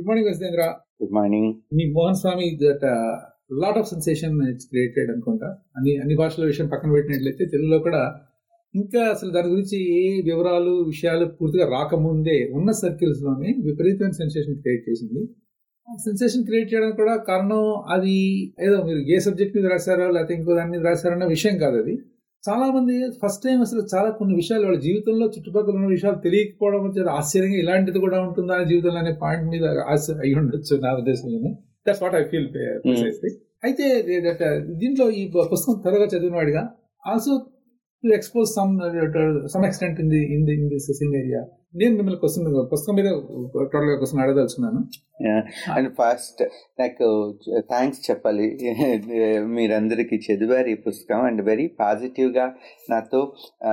Good morning Vasudhendra good morning మీ Mohan Swami that lot of sensation it's created అనుకుంటా అన్ని అన్ని భాషల విషయం పక్కన పెట్టినట్లయితే తెలుగులో కూడా ఇంకా అసలు దాని గురించి ఏ వివరాలు విషయాలు పూర్తిగా రాకముందే ఉన్న సర్కిల్స్ లోనే విపరీతమైన సెన్సేషన్ క్రియేట్ చేసింది సెన్సేషన్ క్రియేట్ చేయడానికి కూడా కారణం అది ఏదో మీరు ఏ సబ్జెక్ట్ మీద రాశారో లేకపోతే ఇంకో దాని మీద రాశారో అన్న విషయం కాదు అది చాలా మంది ఫస్ట్ టైం అసలు చాలా కొన్ని విషయాలు వాళ్ళ జీవితంలో చుట్టుపక్కల ఉన్న విషయాలు తెలియకపోవడం వచ్చి ఆశ్చర్యంగా ఇలాంటిది కూడా ఉంటుందా అని జీవితంలో అనే పాయింట్ మీద ఆశ అయి ఉండొచ్చు నా ఉద్దేశంలో దట్స్ వాట్ ఐ ఫీల్ అయితే that, uh, దీంట్లో ఈ పుస్తకం త్వరగా చదివిన వాడిగా also to expose some some extent in the in the in this same area నేను మిమ్మల్ని క్వశ్చన్ పుస్తకం మీద టోటల్ గా క్వశ్చన్ అడగదలుచున్నాను అండ్ ఫస్ట్ నాకు థ్యాంక్స్ చెప్పాలి మీరందరికీ చదివారు ఈ పుస్తకం అండ్ వెరీ పాజిటివ్గా నాతో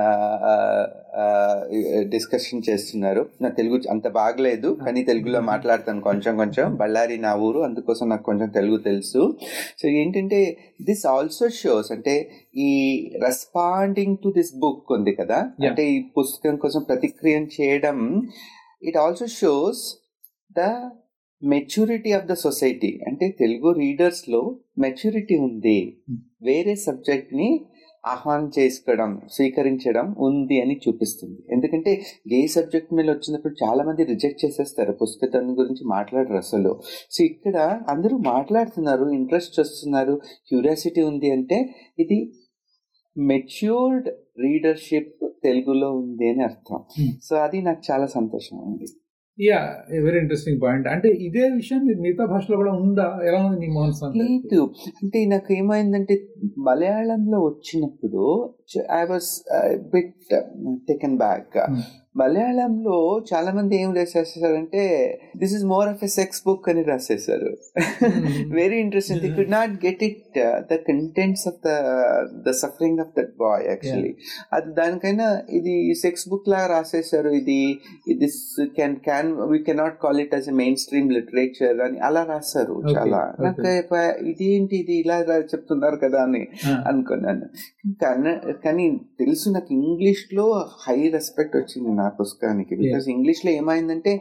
డిస్కషన్ చేస్తున్నారు నా తెలుగు అంత బాగలేదు కానీ తెలుగులో మాట్లాడతాను కొంచెం కొంచెం బళ్ళారి నా ఊరు అందుకోసం నాకు కొంచెం తెలుగు తెలుసు సో ఏంటంటే దిస్ ఆల్సో షోస్ అంటే ఈ రెస్పాండింగ్ టు దిస్ బుక్ ఉంది కదా అంటే ఈ పుస్తకం కోసం ప్రతిక్రియ చేయడం it also shows the maturity of the society అంటే తెలుగు రీడర్స్ లో మెచ్యూరిటీ ఉంది వేరే సబ్జెక్ట్ ని ఆహ్వానం చేసుకోవడం స్వీకరించడం ఉంది అని చూపిస్తుంది ఎందుకంటే గే సబ్జెక్ట్ మీద వచ్చినప్పుడు చాలా మంది రిజెక్ట్ చేసేస్తారు పుస్తకం గురించి మాట్లాడరు అసలు సో ఇక్కడ అందరూ మాట్లాడుతున్నారు ఇంట్రెస్ట్ వస్తున్నారు క్యూరియాసిటీ ఉంది అంటే ఇది మెచ్యూర్డ్ రీడర్షిప్ తెలుగులో ఉంది అని అర్థం సో అది నాకు చాలా సంతోషం ఉంది యా వెరీ ఇంట్రెస్టింగ్ పాయింట్ అంటే ఇదే విషయం మీరు మిగతా భాషలో కూడా ఉందా ఎలా ఉంది మీ మోహన్ స్వామి లేదు అంటే నాకు ఏమైందంటే మలయాళంలో వచ్చినప్పుడు I was bit taken back మలయాళంలో చాలా మంది ఏం రాసేసారంటే this is more of a sex book అని రాసేసారు very interesting the could not get it the contents of the the suffering of that boy actually అది దానికైనా ఇది సెక్స్ బుక్ లాగా రాసేసారు ఇది this can can we cannot call it as a mainstream literature అని అలా రాశారు చాలా నాకు ఇదేంటి ఇది ఇలా చెప్తున్నారు కదా అని అనుకున్నాను కానీ తెలుసు నాకు ఇంగ్లీష్ లో హై రెస్పెక్ట్ వచ్చింది నా పుస్తకానికి బికాస్ ఇంగ్లీష్ లో ఏమైందంటే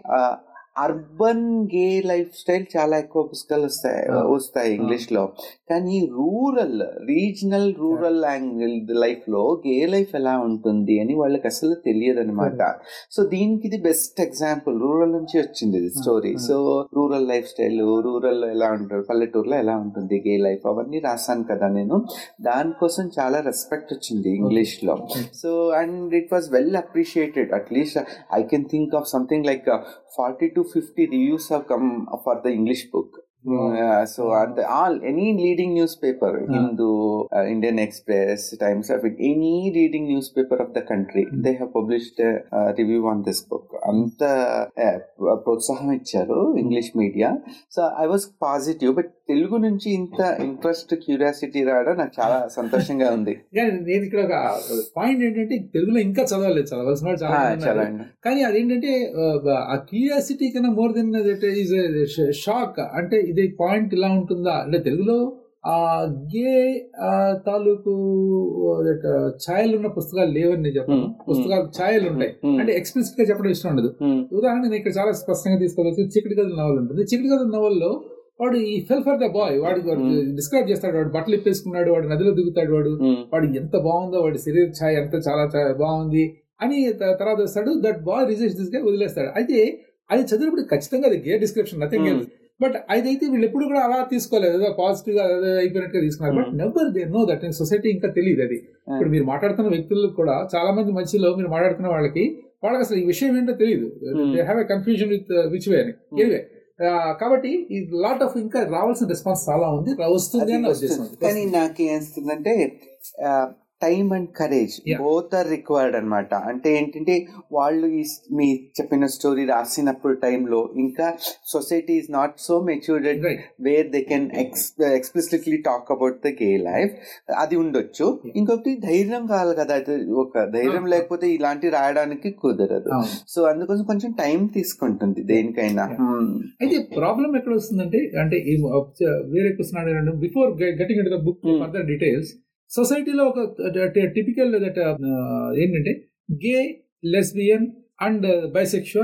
అర్బన్ గే లైఫ్ స్టైల్ చాలా ఎక్కువ పుస్తకాలు వస్తాయి వస్తాయి ఇంగ్లీష్ లో కానీ rural regional rural angle life లో గే లైఫ్ ఎలా ఉంటుంది అని వాళ్ళకి అసలు తెలియదు అనమాట సో దీనికి ఇది బెస్ట్ ఎగ్జాంపుల్ రూరల్ నుంచి వచ్చింది ఇది story so rural life style rural లో ఎలా ఉంటారు పల్లెటూరులో ఎలా ఉంటుంది గే లైఫ్ అవన్నీ రాశాను కదా నేను దానికోసం చాలా రెస్పెక్ట్ వచ్చింది ఇంగ్లీష్ లో so and it was well appreciated at least I can think of something like forty to fifty reviews have come for the English book. Wow. Uh, so wow. and all any leading newspaper, yeah. Hindu, uh, Indian Express, Times of any leading newspaper of the country, mm. they have published a, a review on this book. అంత ప్రోత్సాహం ఇచ్చారు English media so I was positive but Telugu నుంచి ఇంత interest curiosity రావడం నాకు చాలా సంతోషంగా ఉంది నేను ఇక్కడ ఒక పాయింట్ ఏంటంటే తెలుగులో ఇంకా చదవాలి చదవాల్సిన చాలా కానీ అదేంటంటే ఆ క్యూరియాసిటీ కన్నా మోర్ దెన్ ఈజ్ షాక్ అంటే ఇది పాయింట్ ఇలా ఉంటుందా అంటే తెలుగులో ఆ గే తాలూకు ఛాయలు ఉన్న పుస్తకాలు లేవని నేను చెప్పను పుస్తకాలు ఛాయలు ఉంటాయి అంటే ఎక్స్ప్రెసివ్ గా చెప్పడం ఇష్టం ఉండదు ఉదాహరణ నేను ఇక్కడ చాలా స్పష్టంగా తీసుకోవచ్చు చిక్కటి గదుల నవల్ ఉంటుంది చిక్కటి గదుల నవల్లో వాడు ఈ ఫెల్ ఫర్ ద బాయ్ వాడు డిస్క్రైబ్ చేస్తాడు వాడు బట్టలు ఇప్పేసుకున్నాడు వాడు నదిలో దిగుతాడు వాడు వాడు ఎంత బాగుందో వాడి శరీర ఛాయ ఎంత చాలా బాగుంది అని తర్వాత వస్తాడు దట్ బాయ్ రిజెక్ట్ దిస్ గా వదిలేస్తాడు అయితే అది చదివినప్పుడు ఖచ్చితంగా అది gay description nothing else but అదైతే వీళ్ళు ఎప్పుడు కూడా అలా తీసుకోలేదు ఏదో పాజిటివ్ గా అదే అయిపోయినట్టుగా తీసుకున్నారు but never they know that in society ఇంకా తెలియదు అది ఇప్పుడు మీరు మాట్లాడుతున్న వ్యక్తులకు కూడా చాలా మంది మధ్యలో మీరు మాట్లాడుతున్న వాళ్ళకి వాళ్ళకి అసలు ఈ విషయం ఏంటో తెలియదు they have a confusion with which way అని ఎనివే కాబట్టి ఈ లాట్ ఆఫ్ ఇంకా రావాల్సిన రెస్పాన్స్ చాలా ఉంది వస్తుంది అని ఉద్దేశం కానీ నాకు ఏమిస్తుందంటే time and courage both are required అనమాట అంటే ఏంటంటే వాళ్ళు ఈ మీ చెప్పిన స్టోరీ రాసినప్పుడు టైంలో ఇంకా society is not so matured where they can explicitly talk about the gay life అది ఉండొచ్చు ఇంకొకటి ధైర్యం కావాలి కదా ఒక ధైర్యం లేకపోతే ఇలాంటి రాయడానికి కుదరదు సో అందుకోసం కొంచెం టైం తీసుకుంటుంది దేనికైనా అయితే ప్రాబ్లం ఎక్కడ వస్తుందంటే అంటే వేరే క్వశ్చన్ అడిగాను before getting in the book further details సొసైటీలో ఒక టిపికల్ దట్ ఏంటంటే gay lesbian and bisexual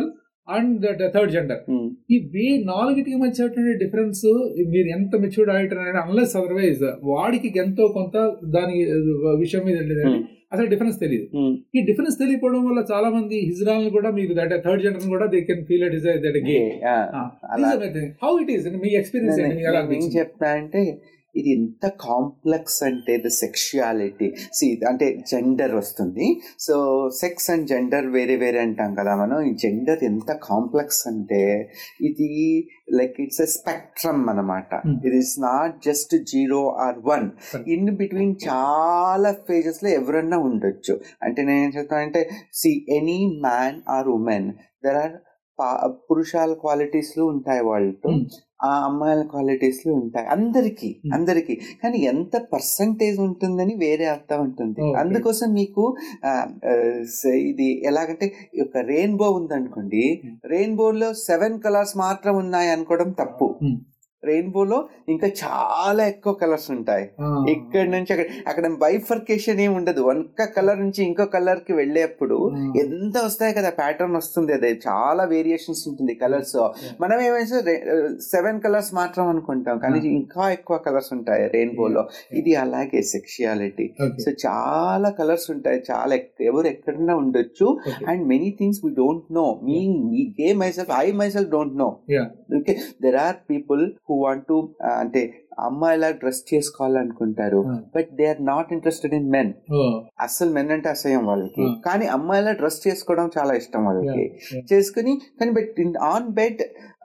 and that third gender um, ఈ వే నాలుగిటికి మధ్య డిఫరెన్స్ మీరు ఎంత మెచ్యూర్డ్ ఆడిటర్ అనేది అన్లెస్ అదర్వైజ్ వాడికి ఎంతో కొంత దాని విషయం మీద తెలియదు ఉమ్, అసలు డిఫరెన్స్ తెలియదు ఉమ్. ఈ డిఫరెన్స్ తెలియకపోవడం వల్ల చాలా మంది హిజ్రాల్ని కూడా మీకు దట్ థర్డ్ జెండర్ కూడా they can feel it is that gay ఆ, అలా హౌ ఇట్ ఈస్ మీ ఎక్స్పీరియన్స్ నేను- ఏంటి మీకు ఎలా నేను ఏం అనిపించింది? చెప్తా అంటే ఇది ఎంత కాంప్లెక్స్ అంటే ద సెక్షువాలిటీ సి అంటే జెండర్ వస్తుంది సో సెక్స్ అండ్ జెండర్ వేరే వేరే అంటాం కదా మనం ఈ జెండర్ ఎంత కాంప్లెక్స్ అంటే ఇది లైక్ ఇట్స్ ఎ స్పెక్ట్రమ్ అనమాట Hmm. ఇది is not just zero or one Correct. In between చాలా phases లో ఎవరన్నా ఉండొచ్చు అంటే నేను ఏం చెప్తానంటే see any man or women there are పురుషాల క్వాలిటీస్ లో ఉంటాయి వాళ్ళతో Hmm. ఆ అమ్మాయిల క్వాలిటీస్ లో ఉంటాయి అందరికి Hmm. అందరికి కానీ ఎంత పర్సంటేజ్ ఉంటుందని వేరే అర్థం ఉంటుంది Okay. అందుకోసం మీకు ఆ, ఆ, స- ఇది ఎలాగంటే ఒక రెయిన్బో ఉందనుకోండి Hmm. రెయిన్బోలో సెవెన్ కలర్స్ మాత్రం ఉన్నాయి అనుకోవడం తప్పు Hmm. రెయిన్బోలో ఇంకా చాలా ఎక్కువ కలర్స్ ఉంటాయి ఆ, ఇక్కడ నుంచి అక్కడ అక్కడ బైఫర్కేషన్ ఏమి ఉండదు ఒక్క కలర్ నుంచి ఇంకో కలర్ కి వెళ్ళేప్పుడు ఆ, ఎంత వస్తాయి కదా ప్యాటర్న్ వస్తుంది అదే చాలా వేరియేషన్స్ ఉంటుంది కలర్స్ మనం ఏమైనా సెవెన్ కలర్స్ మాత్రం అనుకుంటాం కానీ Ah. ఇంకా ఎక్కువ కలర్స్ ఉంటాయి రెయిన్బోలో ఇది అలాగే సెక్షువాలిటీ okay, సో చాలా కలర్స్ ఉంటాయి చాలా ఎక్- ఎవరు ఎక్కడన్నా ఉండొచ్చు okay. And many things we don't know me me gay myself I myself don't know Yeah. Okay there are people who want to అంటే అమ్మాయిలా డ్రెస్ చేసుకోవాలనుకుంటారు Ah. But they are not interested in men Oh, అస్సలు men అంటే అసహ్యం వాళ్ళకి Ah. కానీ అమ్మాయిలా dress చేసుకోవడం చాలా ఇష్టం వాళ్ళకి yeah, yeah. చేసుకుని కానీ బట్ ఆన్ బెడ్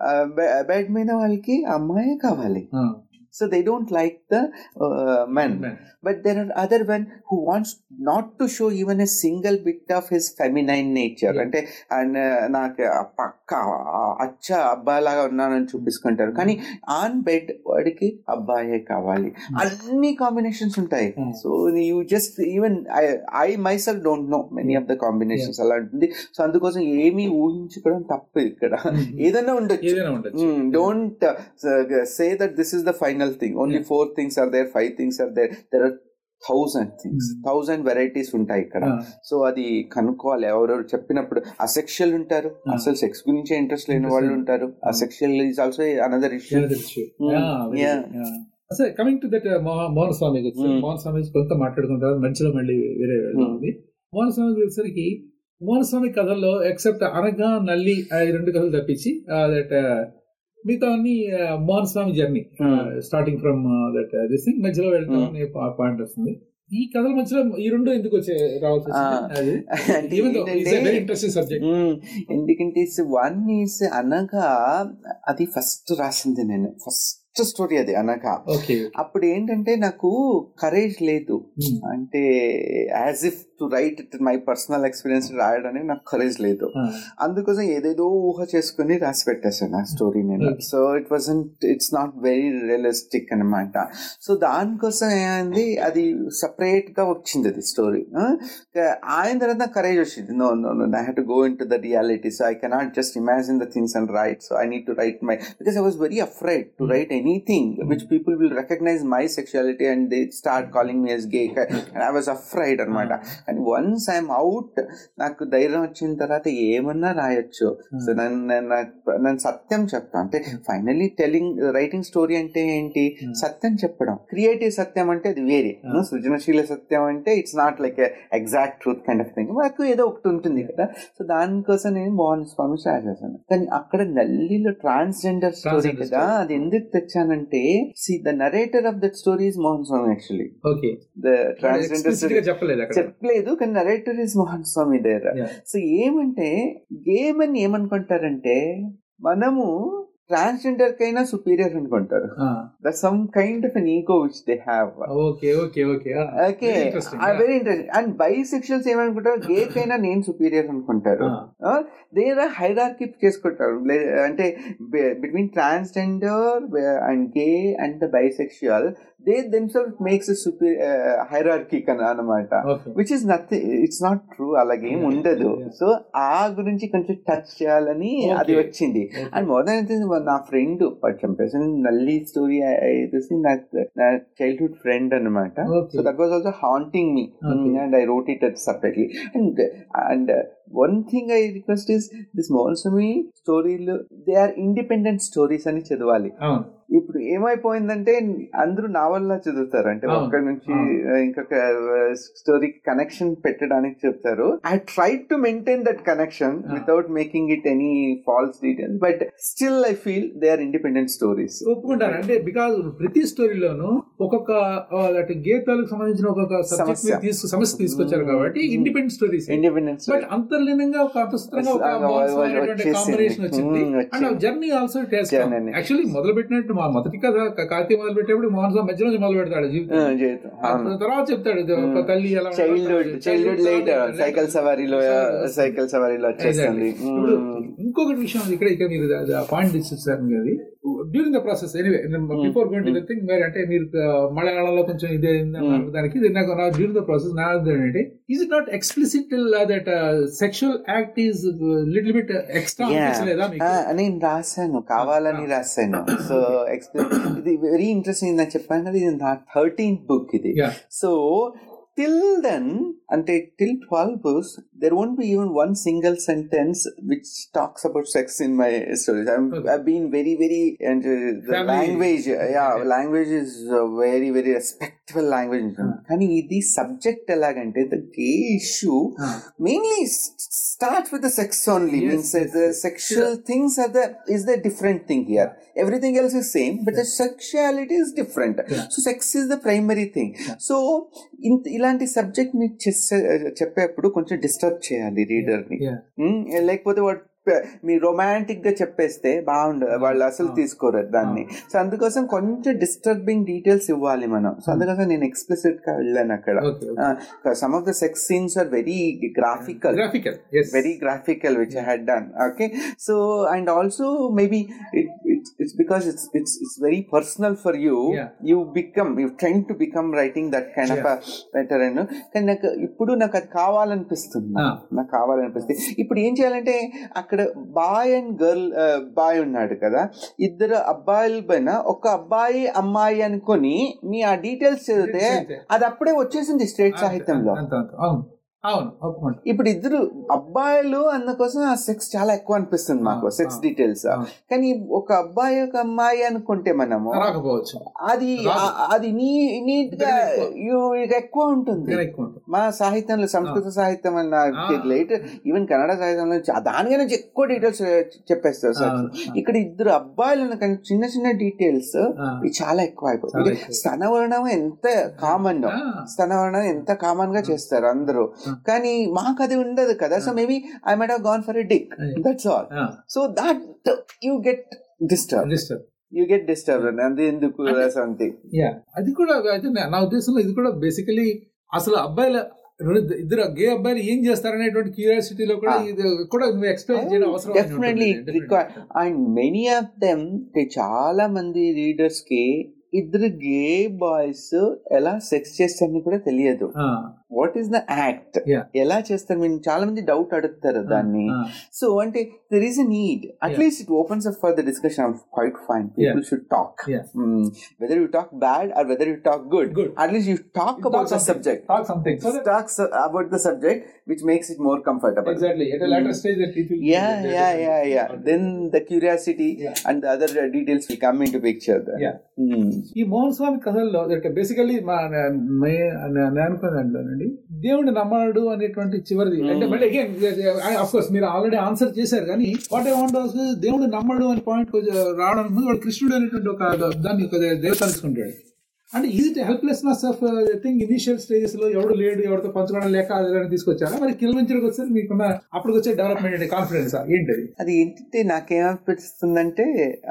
బెడ్ మీద వాళ్ళకి అమ్మాయే కావాలి Ah, so they don't like the men man. But there are other one who wants not to show even a single bit of his feminine nature Yeah. అంటే and నాకు ఆ పక్క ఆ అచ్చ అబ్బాయిలాగా ఉన్నానని చూపించుకుంటారు కానీ ఆన్ బెడ్ వాడికి అబ్బాయే కావాలి అన్ని కాంబినేషన్స్ ఉంటాయి Hmm. So you just even I myself don't know many of the combinations అలా ఉంటుంది సో అందుకోసం ఏమీ ఊహించుకోవడం తప్పు ఇక్కడ ఏదైనా ఉండొచ్చు ఏదైనా ఉండొచ్చు don't say that this is the final thing only Yeah. Four things are there five things are there there are thousand things Hmm. Thousand varieties ఉంటాయి ఇక్కడ Ah, సో అది కనుక్కోవాలి ఎవరెవరు చెప్పినప్పుడు అసెక్షువల్ ఉంటారు Ah. అసలు సెక్స్ గురించి ఇంట్రెస్ట్ లేని Interest వాళ్ళు లేని- ఉంటారు Ah. Asexual is also another issue another issue. Mm, Yeah, very yeah. good. Yeah. అసలు coming to that Mohan Swami గురించి Mm. మోహన్ స్వామి గురించి కొంత మాట్లాడుకున్న తర్వాత మధ్యలో మళ్ళీ వేరే Mm. ఉంది మోహన్ స్వామి గురించరికి మోహన్ స్వామి కథల్లో ఎక్సెప్ట్ అనగా నల్లి ఆ ఈ రెండు కథలు తప్పించి దట్ మిగతా అన్ని uh, Mohan Swami journey Mm. Starting from that this thing మధ్యలో వెళ్తాం అనే పాయింట్ వస్తుంది ఈ కథల మధ్యలో ఈ రెండు ఎందుకు వచ్చే రావాల్సి వచ్చింది అది అంటే ఈవెన్ ఏంటంటే- వెరీ ఇంట్రెస్టింగ్ సబ్జెక్ట్ మ్మ్. ఎందుకంటే వన్ ఈస్ అనగా అది ఫస్ట్ రాసింది నేను ఫస్ట్ స్టోరీ అది అనగా ఓకే అప్పుడు ఏంటంటే నాకు కరేజ్ లేదు అంటే as if to write it my personal experience రాయడానికి నాకు కరేజ్ లేదు అందుకోసం ఏదేదో ఊహ చేసుకుని రాసి పెట్టేశాను ఆ స్టోరీ నేను Okay. So it was it's not very realistic అనమాట సో దానికోసం ఏమైంది అది సపరేట్ గా వచ్చింది అది స్టోరీ ఆయన తర్వాత నాకు కరేజ్ వచ్చింది no no no I have to go in to the reality so I cannot just imagine the things and write so I need to write my because I was very afraid to Hmm. Write anything which people will recognise my sexuality and they start calling me as gay and I was afraid అనమాట కానీ once I'm out నాకు ధైర్యం వచ్చిన తర్వాత ఏమన్నా రాయొచ్చు so నన్ను నన్ను- నన్ను సత్యం చెప్తా అంటే ఫైనల్లీ టెలింగ్ రైటింగ్ స్టోరీ అంటే ఏంటి Hmm. సత్యం చెప్పడం క్రియేటివ్ సత్యం అంటే అది వేరే Hmm. No, సృజనశీల సత్యం అంటే it's not like exact truth kind of thing నాకు ఏదో ఒకటి ఉంటుంది కదా సో దానికోసం నేను మోహన్ స్వామి స్టార్ట్ చేశాను కానీ అక్కడ నల్లిలో ట్రాన్స్జెండర్ స్టోరీ Transgender కదా story. అది ఎందుకు తెచ్చానంటే see the narrator of that story is Mohan Swami actually okay the transgender explicit గా చెప్పలేదు అక్కడ చెప్పలేదు కానీ narrator is Mohan Swami there Yeah. So ఏమంటే గేమ్ అని ఏమనుకుంటారంటే మనము ట్రాన్స్జెండర్ కైనా సుపీరియర్ అనుకుంటారు the some kind of an ego which they have okay okay okay okay very interesting and bisexuals ఏమనుకుంటారు గే కైనా నేను సుపీరియర్ అనుకుంటారు దేర్ హైరార్కీ చేసుకుంటారు లే- అంటే between transgender and gay and the bisexual they themselves makes hierarchy కన్నా అనమాట okay which is nothing it's not true అలాగేం Yeah, ఉండదు yeah. సో ఆ గురించి కొంచెం టచ్ చేయాలని Okay. అది వచ్చింది అండ్ మోర్ దాన్ నా ఫ్రెండ్ చంపేసి నల్లి స్టోరీ తెలిసి నా నా చైల్డ్హుడ్ ఫ్రెండ్ అనమాట Okay. So that was also haunting me Okay. And I wrote it separately and and one thing I request is this మోల్సమి స్టోరీలు దే ఆర్ ఇండిపెండెంట్ స్టోరీస్ అని చదవాలి అవును ఇప్పుడు ఏమైపోయిందంటే అందరూ నావల్లా చదువుతారు అంటే అవును. ఒక్క నుంచి అవును. ఇంకొక స్టోరీకి కనెక్షన్ పెట్టడానికి చెప్తారు I try to maintain that connection Ah. Without making it any false details but still I feel they are independent stories ఒప్పుకుంటాను అంటే బికాజ్ ప్రతి స్టోరీలోనూ ఒక్కొక్క ఆ, అంటే గీతాలకు సంబంధించిన ఒక్కొక్క సబ్జెక్ట్ సమస్య. మీద తీసుకు సమస్య తీసుకొచ్చారు Mm. కాబట్టి Mm. Independent stories independent but అంతర్లీనంగా ఒక అంతఃస్థంగా ఒక ఆ, వచ్చేసింది. కాంబినేషన్ వచ్చింది Mm, అండ్ వచ్చింది. Journey also taste Journey. Actually మొదలు పెట్టినట్టు మా మొదటి కథ కార్తీక మొదలు పెట్టేప్పుడు మోహన్ సార్ మధ్యలో నుంచి మొదలు పెడతాడు జీవితం ఆ తర్వాత చెప్తాడు ఇది ఒక తల్లి ఎలా చైల్డ్హుడ్ చైల్డ్హుడ్ లేట్ సైకిల్ సవారీలో Childhood. సైకిల్ సవారీలో వచ్చేస్తుంది Exactly. ఇప్పుడు ఇంకొకటి విషయం ఇక్కడ ఇక్కడ మీరు పాయింట్ తీసుకొచ్చారు అది during the process anyway before going to the thing where అంటే మీరు uh, మలయాళంలో కొంచెం ఇదే అన్నారు దానికి ఇది నాకు నా డ్యూరింగ్ ద ప్రాసెస్ నా ఏంటంటే is it not explicit that sexual act is little bit extra లేదా మీకు నేను రాశాను కావాలని రాశాను సో ఇది వెరీ ఇంట్రెస్టింగ్ నాకు చెప్పాను కదా ఇది నా థర్టీన్త్ బుక్ ఇది Yeah. సో టిల్ దెన్ అంటే till twelve books there won't be even one single sentence which talks about sex in my stories I been very very and Family. Language యా Yeah. Language is very very respectable language కానీ ఇది subject ఎలాగంటే the gay issue Ah. mainly s- start with the sex only Yes, means uh, yes, the yes. sexual things are the is the different thing here everything else is same but the sexuality is different Yeah. so sex is the primary thing Yeah. so ఇంత ఇలాంటి subject మీరు చేసే చెప్పేప్పుడు కొంచెం disturb చేయాలి reader ని Yeah. ఉమ్, లేకపోతే వాడు పె- మీ రొమాంటిక్ గా చెప్పేస్తే బాగుండదు వాళ్ళు అసలు Ah. తీసుకోరు దాన్ని సో అందుకోసం కొంచెం డిస్టర్బింగ్ డీటెయిల్స్ ఇవ్వాలి మనం సో అందుకోసం నేను ఎక్స్ప్లిసిట్ గా వెళ్ళాను అక్కడ Okay. Some of the sex scenes are very graphical Graphical. Yes. very graphical which i had done okay so and also maybe it, it's it's because it's it's it's very personal for you Yeah. you become you're trying to become writing that kind of a better and కానీ నాకు ఇప్పుడు నాకు అది కావాలనిపిస్తుంది Ah. నాకు కావాలనిపిస్తుంది ఇప్పుడు ఏం చేయాలంటే అక్కడ బాయ్ అండ్ గర్ల్ బాయ్ ఉన్నాడు కదా ఇద్దరు అబ్బాయిల పైన ఒక అబ్బాయి అమ్మాయి అనుకొని మీ ఆ డీటెయిల్స్ చదివితే చదివితే. అది అప్పుడే వచ్చేసింది స్ట్రేట్ సాహిత్యంలో అంత అంత అవును అవును ఒప్పుకుంటా ఇప్పుడు ఇద్దరు అబ్బాయిలు అందుకోసం ఆ సెక్స్ చాలా ఎక్కువ అనిపిస్తుంది మాకు ఆ, సెక్స్ ఆ, డీటెయిల్స్ ఆ. కానీ ఒక అబ్బాయి ఒక అమ్మాయి అనుకుంటే మనము రాకపోవచ్చు అది రాదు. ఆ- అది నీ నీట్ గా ఇంకా ఎక్కువ. you- ఇక ఎక్కువ ఉంటుంది ఇంకా ఎక్కువ ఉంటుంది మా సాహిత్యంలో సంస్కృత సాహిత్యం అన్న ఆ. లేట్ ఈవెన్ కన్నడ సాహిత్యంలో చ- దానికన్నా ఎక్కువ డీటెయిల్స్ చెప్పేస్తారు సార్ అవును. ఇక్కడ ఇద్దరు అబ్బాయిలు కానీ చిన్న చిన్న డీటెయిల్స్ ఆ. ఇవి చాలా ఎక్కువ చాలా అయిపోతుంది ఎక్కువ. స్తనవర్ణం ఎంత కామన్ ఆ. స్తనవర్ణం ఎంత కామన్ గా చేస్తారు అందరూ ఆ. కానీ మాకు అది ఉండదు కదా so maybe I met have gone for a dick అదే. దట్స్ ఆల్ ఆ. So that you get disturb Understood. You get disturb అది ఎందుకు అంటే- సంథింగ్ యా అది కూడా అయితే నా- నా ఉద్దేశంలో ఇది కూడా బేసికలీ అసలు అబ్బాయిల రెండు ఇద్దరు గే అబ్బాయిలు ఏం చేస్తారనేటువంటి క్యూరియాసిటీలో కూడా Ah. ఇది కూడా నువ్వు ఎక్స్ప్లెయిన్ చేయడం అవసరం అని డెఫినెట్లీ ఉంటుంది. Require and many of them చాలా మంది రీడర్స్ కి ఇద్దరు గే బాయ్స్ ఎలా సెక్స్ చేస్తారని కూడా తెలియదు Ah. What is the act Yeah. ఎలా చేస్తారు మీరు చాలా మంది డౌట్ అడుగుతారు దాన్ని Ah. సో అంటే there is a need at least it opens up for the discussion quite fine people should talk Yeah. Whether you talk bad or whether you talk good Good. At least you talk Talk about the something. Subject Talk something. So that- talk about the subject which makes it more comfortable exactly. At a later stage, that it will be- yeah yeah yeah yeah then the curiosity Yeah. and the other uh, details will come into picture then. Yeah. Hmm. ఈ మోహన్ స్వామి కథల్లో basically మా నేను అనుకున్న దాంట్లోనండి దేవుడిని నమ్మడు అనేటువంటి చివరిది అంటే మళ్ళీ అగైన్ ఆఫ్ కోర్స్ మీరు ఆల్రెడీ ఆన్సర్ చేశారు కానీ వాట్ ఐ వాంట్ దేవుడు నమ్మడు అనే పాయింట్ రావడం ముందు వాడు కృష్ణుడు అనేటువంటి ఒక దాన్ని ఒక దేవత తెలుసుకుంటాడు అంటే ఇది helplessness of thing initial stages లో ఎవడు లేడు ఎవరితో పంచుకోవడం లేక అదని తీసుకొచ్చారా మరి కిలోమీటర్కి వచ్చారు మీకున్న అప్పుడు వచ్చే డెవలప్మెంట్ కాన్ఫిడెన్స్ ఏంటది అది ఏంటంటే నాకేమనిపిస్తుందంటే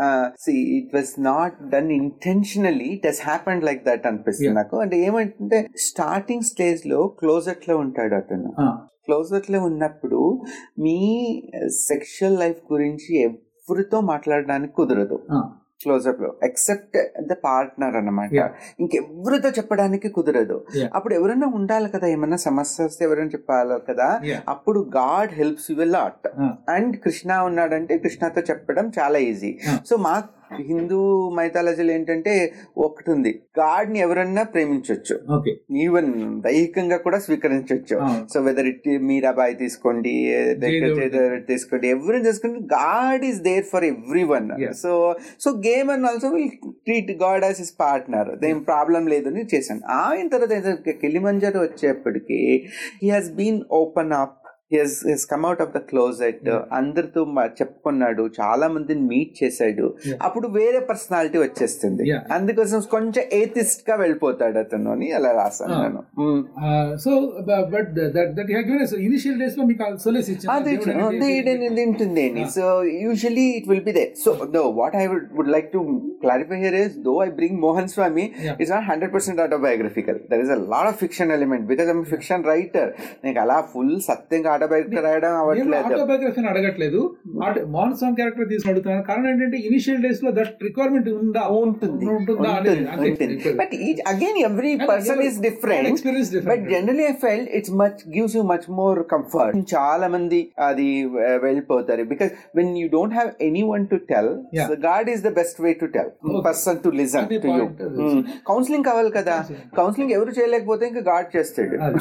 it was not done intentionally it has happened like that అనిపిస్తుంది Yeah. నాకు అంటే ఏమంటే స్టార్టింగ్ స్టేజ్ లో క్లోజెట్ లో ఉంటాడు అతను క్లోజెట్ లో ఉన్నప్పుడు మీ సెక్షువల్ లైఫ్ గురించి ఎవరితో మాట్లాడడానికి కుదరదు క్లోజప్ లో ఎక్సెప్ట్ ద పార్ట్నర్ అన్నమాట Yeah. ఇంకెవరితో చెప్పడానికి కుదరదు Yeah. అప్పుడు ఎవరైనా ఉండాలి కదా ఏమన్నా సమస్య వస్తే ఎవరైనా చెప్పాలి కదా Yeah. అప్పుడు God helps you lot Ah. And Krishna ఉన్నాడంటే కృష్ణతో చెప్పడం చాలా ఈజీ Ah. సో మా హిందూ మైథాలజీలో ఏంటంటే ఒకటి ఉంది గాడ్ ని ఎవరన్నా ప్రేమించవచ్చు ఓకే ఈవెన్ దైహికంగా కూడా స్వీకరించవచ్చు సో వెదర్ ఇట్ మీరాబాయి తీసుకోండి జయదేవ్ జయదేవ్ తీసుకోండి ఎవరిని తీసుకోండి God is there for every one Yeah. So so గేమ్ and also will treat God as is partner దేం ప్రాబ్లం లేదు అని చేశాను ఆయన తర్వాత కిలిమంజర్ వచ్చేప్పటికి he has been open up his come out of the closet Yeah. అందరితో మా- చెప్పుకున్నాడు చాలా మందిని మీట్ చేశాడు Yeah. అప్పుడు వేరే పర్సనాలిటీ వచ్చేస్తుంది Yeah. అందుకోసం కొంచెం ఏతిస్ట్ గా వెళ్ళిపోతాడు అతను అని అలా రాశాను Ah. నేను Mm. So but that that initial days లో మీకు సొలేస్ అది ఉంటుంది so usually it will be they so though what I would would like to clarify here is though I bring Mohan Swami Yeah. It's not hundred percent autobiographical there is a lot of fiction element because I'm fiction writer నీకు అలా full సత్యంగా autobiography రాయడం అవ్వట్లేదు ఆటోబయోగ్రఫీని అడగట్లేదు మోహన్ స్వామి character తీసుకుని అడుగుతున్నాను కారణం ఏంటంటే ఇనిషియల్ డేస్ లో దట్ రిక్వైర్మెంట్ ఉందా ఉంటుంది ఉంటుందా అనేది అంతే. But again every And person every- is different experience different. But generally I fell it's much gives you much more comfort చాలా మంది అది uh, వెళ్ళిపోతారు because when you don't have any one to tell Yeah. God is the best way to tell Okay. Person to listen అదే to you point అది. Counselling కావాలి కదా Counseling. Counselling ఎవరు చేయలేకపోతే ఇంకా గాడ్ చేస్తాడు అది.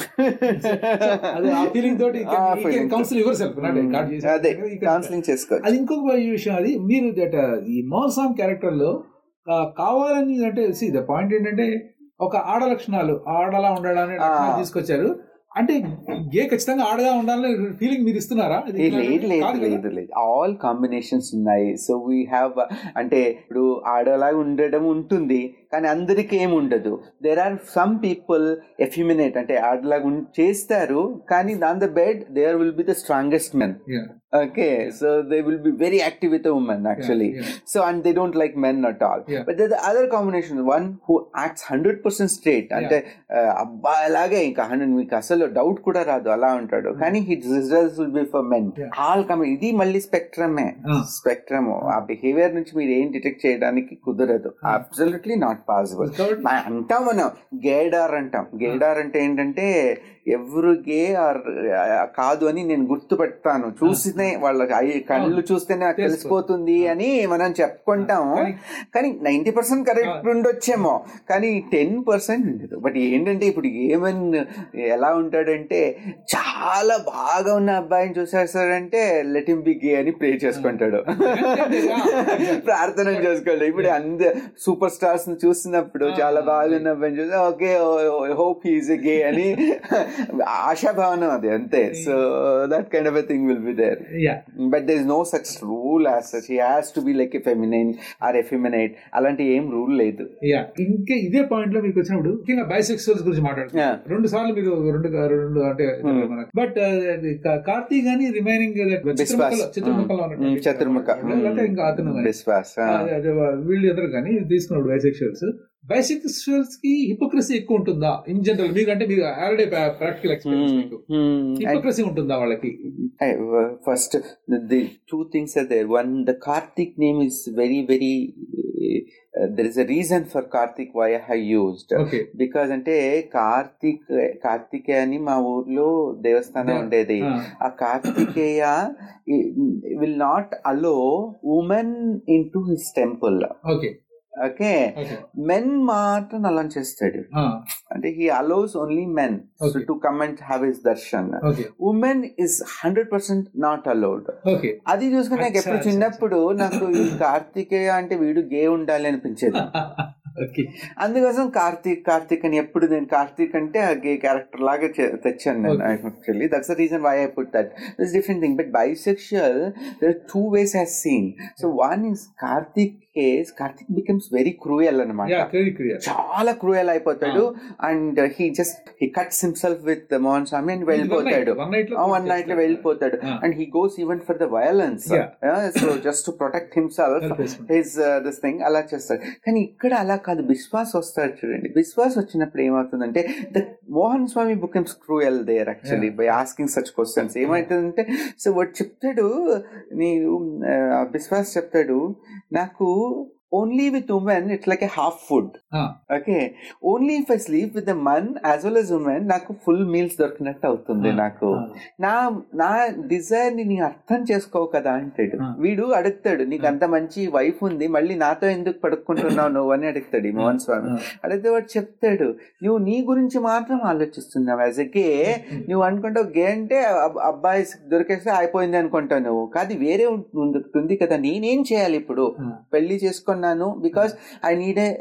అదే ఆ ఫీలింగ్ తోటి ఆ feeling. కౌన్సిల్ యువర్ సెల్ఫ్ అదే కౌన్సిలింగ్ చేసుకోవచ్చు అది ఇంకొక విషయం అది మీరు దట్ ఈ మోసాం క్యారెక్టర్ లో ఆ, కావాలని అంటే సి ద పాయింట్ ఏంటంటే ఒక ఆడ లక్షణాలు ఆడలా ఉండాలని లక్షణాలు ఆ. తీసుకొచ్చారు అంటే గే ఖచ్చితంగా ఆడగా ఉండాలని ఫీలింగ్ మీరు ఇస్తున్నారా అది ఏ, లేదు లేదు కాదు కదా? లేదు లేదు ఆల్ కాంబినేషన్స్ ఉన్నాయి సో వీ హ్యావ్ అంటే ఇప్పుడు ఆడలాగా ఉండడం ఉంటుంది కానీ అందరికీ ఏమి ఉండదు there are some people effeminate అంటే ఆడలాగా ఉం- చేస్తారు కానీ దాన్ the bed there will be the strongest men Yeah, okay so they will be very active with women actually yeah. So and they don't like men at all Yeah. But the other combination one who acts hundred percent straight అంటే uh, అబ్బా అలాగే ఇంకా hundred మీకు అసలు doubt కూడా రాదు అలా ఉంటాడు కానీ hit results will be for men Yeah. All come ఇది మళ్ళీ స్పెక్ట్రమే Ah. స్పెక్ట్రమ్ ఆ బిహేవియర్ నుంచి మీరు ఏం డిటెక్ట్ చేయడానికి కుదరదు Ah. Absolutely not possible Without- అంటాం మనం గేడార్ అంటాం గేడార్ అంటే ఏంటంటే ఎవరు గే ఆర్ కాదు అని నేను గుర్తుపెడతాను చూసినే వాళ్ళ ఐ- కళ్ళు చూస్తేనే నాకు తెలుసు. తెలిసిపోతుంది అని మనం చెప్పుకుంటాం కానీ- కానీ నైన్టీ పర్సెంట్ కరెక్ట్ ఉండొచ్చేమో కానీ టెన్ పర్సెంట్ ఉండదు బట్ ఏంటంటే ఇప్పుడు ఏమన్ ఎలా ఉంటాడంటే చాలా బాగా ఉన్న అబ్బాయిని చూసేస్తాడంటే లెట్ హిమ్ బి గే అని ప్రే చేసుకుంటాడు ప్రార్థన చేసుకోండి ఇప్పుడు అంద సూపర్ స్టార్స్ ని చూసినప్పుడు చాలా బాగున్న అబ్బాయిని చూసి ఓకే హోప్ హీస్ గే అని ఆశాభావన అది అంతే so that kind of thing will be there Yeah. But there is no such rule as such he has to be like a feminine or effeminate అలాంటి ఏం రూల్ లేదు యా ఇంకా ఇదే point లో మీకు వచ్చినప్పుడు ముఖ్యంగా బైసెక్సువల్స్ గురించి మాట్లాడుతున్నారు Yeah. రెండు సార్లు మీరు రెండు రెండు అంటే Hmm. బట్ కార్తీక్ గాని రిమైనింగ్ బిస్వాస్. చిత్రముఖంలో Mm, చతుర్ముఖ లేకపోతే ఇంకా అతను గాని. విశ్వాస్ ఆ, అదే వీళ్ళు ఎదురు కానీ తీసుకున్నాడు బైసెక్షువల్స్ బైసెక్షువల్స్ కి హిపోక్రసీ ఎక్కువ ఉంటుందా ఇన్ జనరల్ మీకు అంటే మీకు ఆల్రెడీ ప్రాక్టికల్ ఎక్స్పీరియన్స్ మీకు హిపోక్రసీ ఉంటుందా వాళ్ళకి first the two things are there one the Karthik name is very very there is a reason for Karthik why I used okay because అంటే కార్తిక్ కార్తికేయ అని మా ఊర్లో దేవస్థానం Yeah. ఉండేది ఆ Karthikeya will not allow women in to his temple okay okay okay men మాత్రం అలా చేస్తాడు అంటే he allows only men Okay. To come and have his darshan okay women is hundred percent not allowed okay అది చూసుకుని నాకు అచ్చా, ఎప్పుడు అచ్చా, చిన్నప్పుడు నాకు ఈ కార్తికేయ అంటే వీడు గే ఉండాలి అనిపించేది ఓకే అందుకోసం కార్తీక్ కార్తీక్ అని ఎప్పుడు నేను కార్తీక్ అంటే ఆ గే క్యారెక్టర్ లాగా చే- తెచ్చాను నేను Okay. Actually that's the reason why I put that this different thing but bisexual there two ways has seen so one is Karthik case Karthik becomes very cruel అనమాట యా క్లియర్ క్లియర్ చాలా క్రూయల్ అయిపోతాడు and he just he cuts himself with Mohan Swami and వెళ్ళిపోతాడు one night లో one night లో వెళ్ళిపోతాడు Ah. And he goes even for the violence Yeah. So just to protect himself Help చేసుకుంటాడు. His this thing అలా చేస్తాడు కానీ ఇక్కడ అలా కాదు బిశ్వాస్ వస్తాడు చూడండి బిశ్వాస్ వచ్చినప్పుడు ఏమవుతుందంటే the Mohan Swami becomes cruel there actually by asking such questions ఏమవుతుందంటే సో వాడు చెప్తాడు నేను బిశ్వాస్ చెప్తాడు నాకు only with women it's like a half food Ah. Okay only if I sleep with man as well as women నాకు ఫుల్ మీల్స్ దొరికినట్టు అవుతుంది Ah. నాకు Ah. నా నా డిజైర్ ని నీ అర్థం చేసుకోవు కదా అంటాడు Ah. వీడు అడుగుతాడు నీకు అంత మంచి వైఫ్ ఉంది మళ్ళీ నాతో ఎందుకు పడుకుంటున్నావు నువ్వు అని అడుగుతాడు ఈ మోహన్ స్వామి Ah. అడిగితే వాడు చెప్తాడు నువ్వు నీ గురించి మాత్రం ఆలోచిస్తున్నావు యాజ్ ఎ గే నువ్వు అనుకుంటావు గే అంటే అబ్- అబ్బాయి దొరికేస్తే అయిపోయింది అనుకుంటావు నువ్వు కాదు వేరే ఉంది ఉంది కదా నేనేం చేయాలి ఇప్పుడు Ah. పెళ్లి చేసుకున్నాను because I need a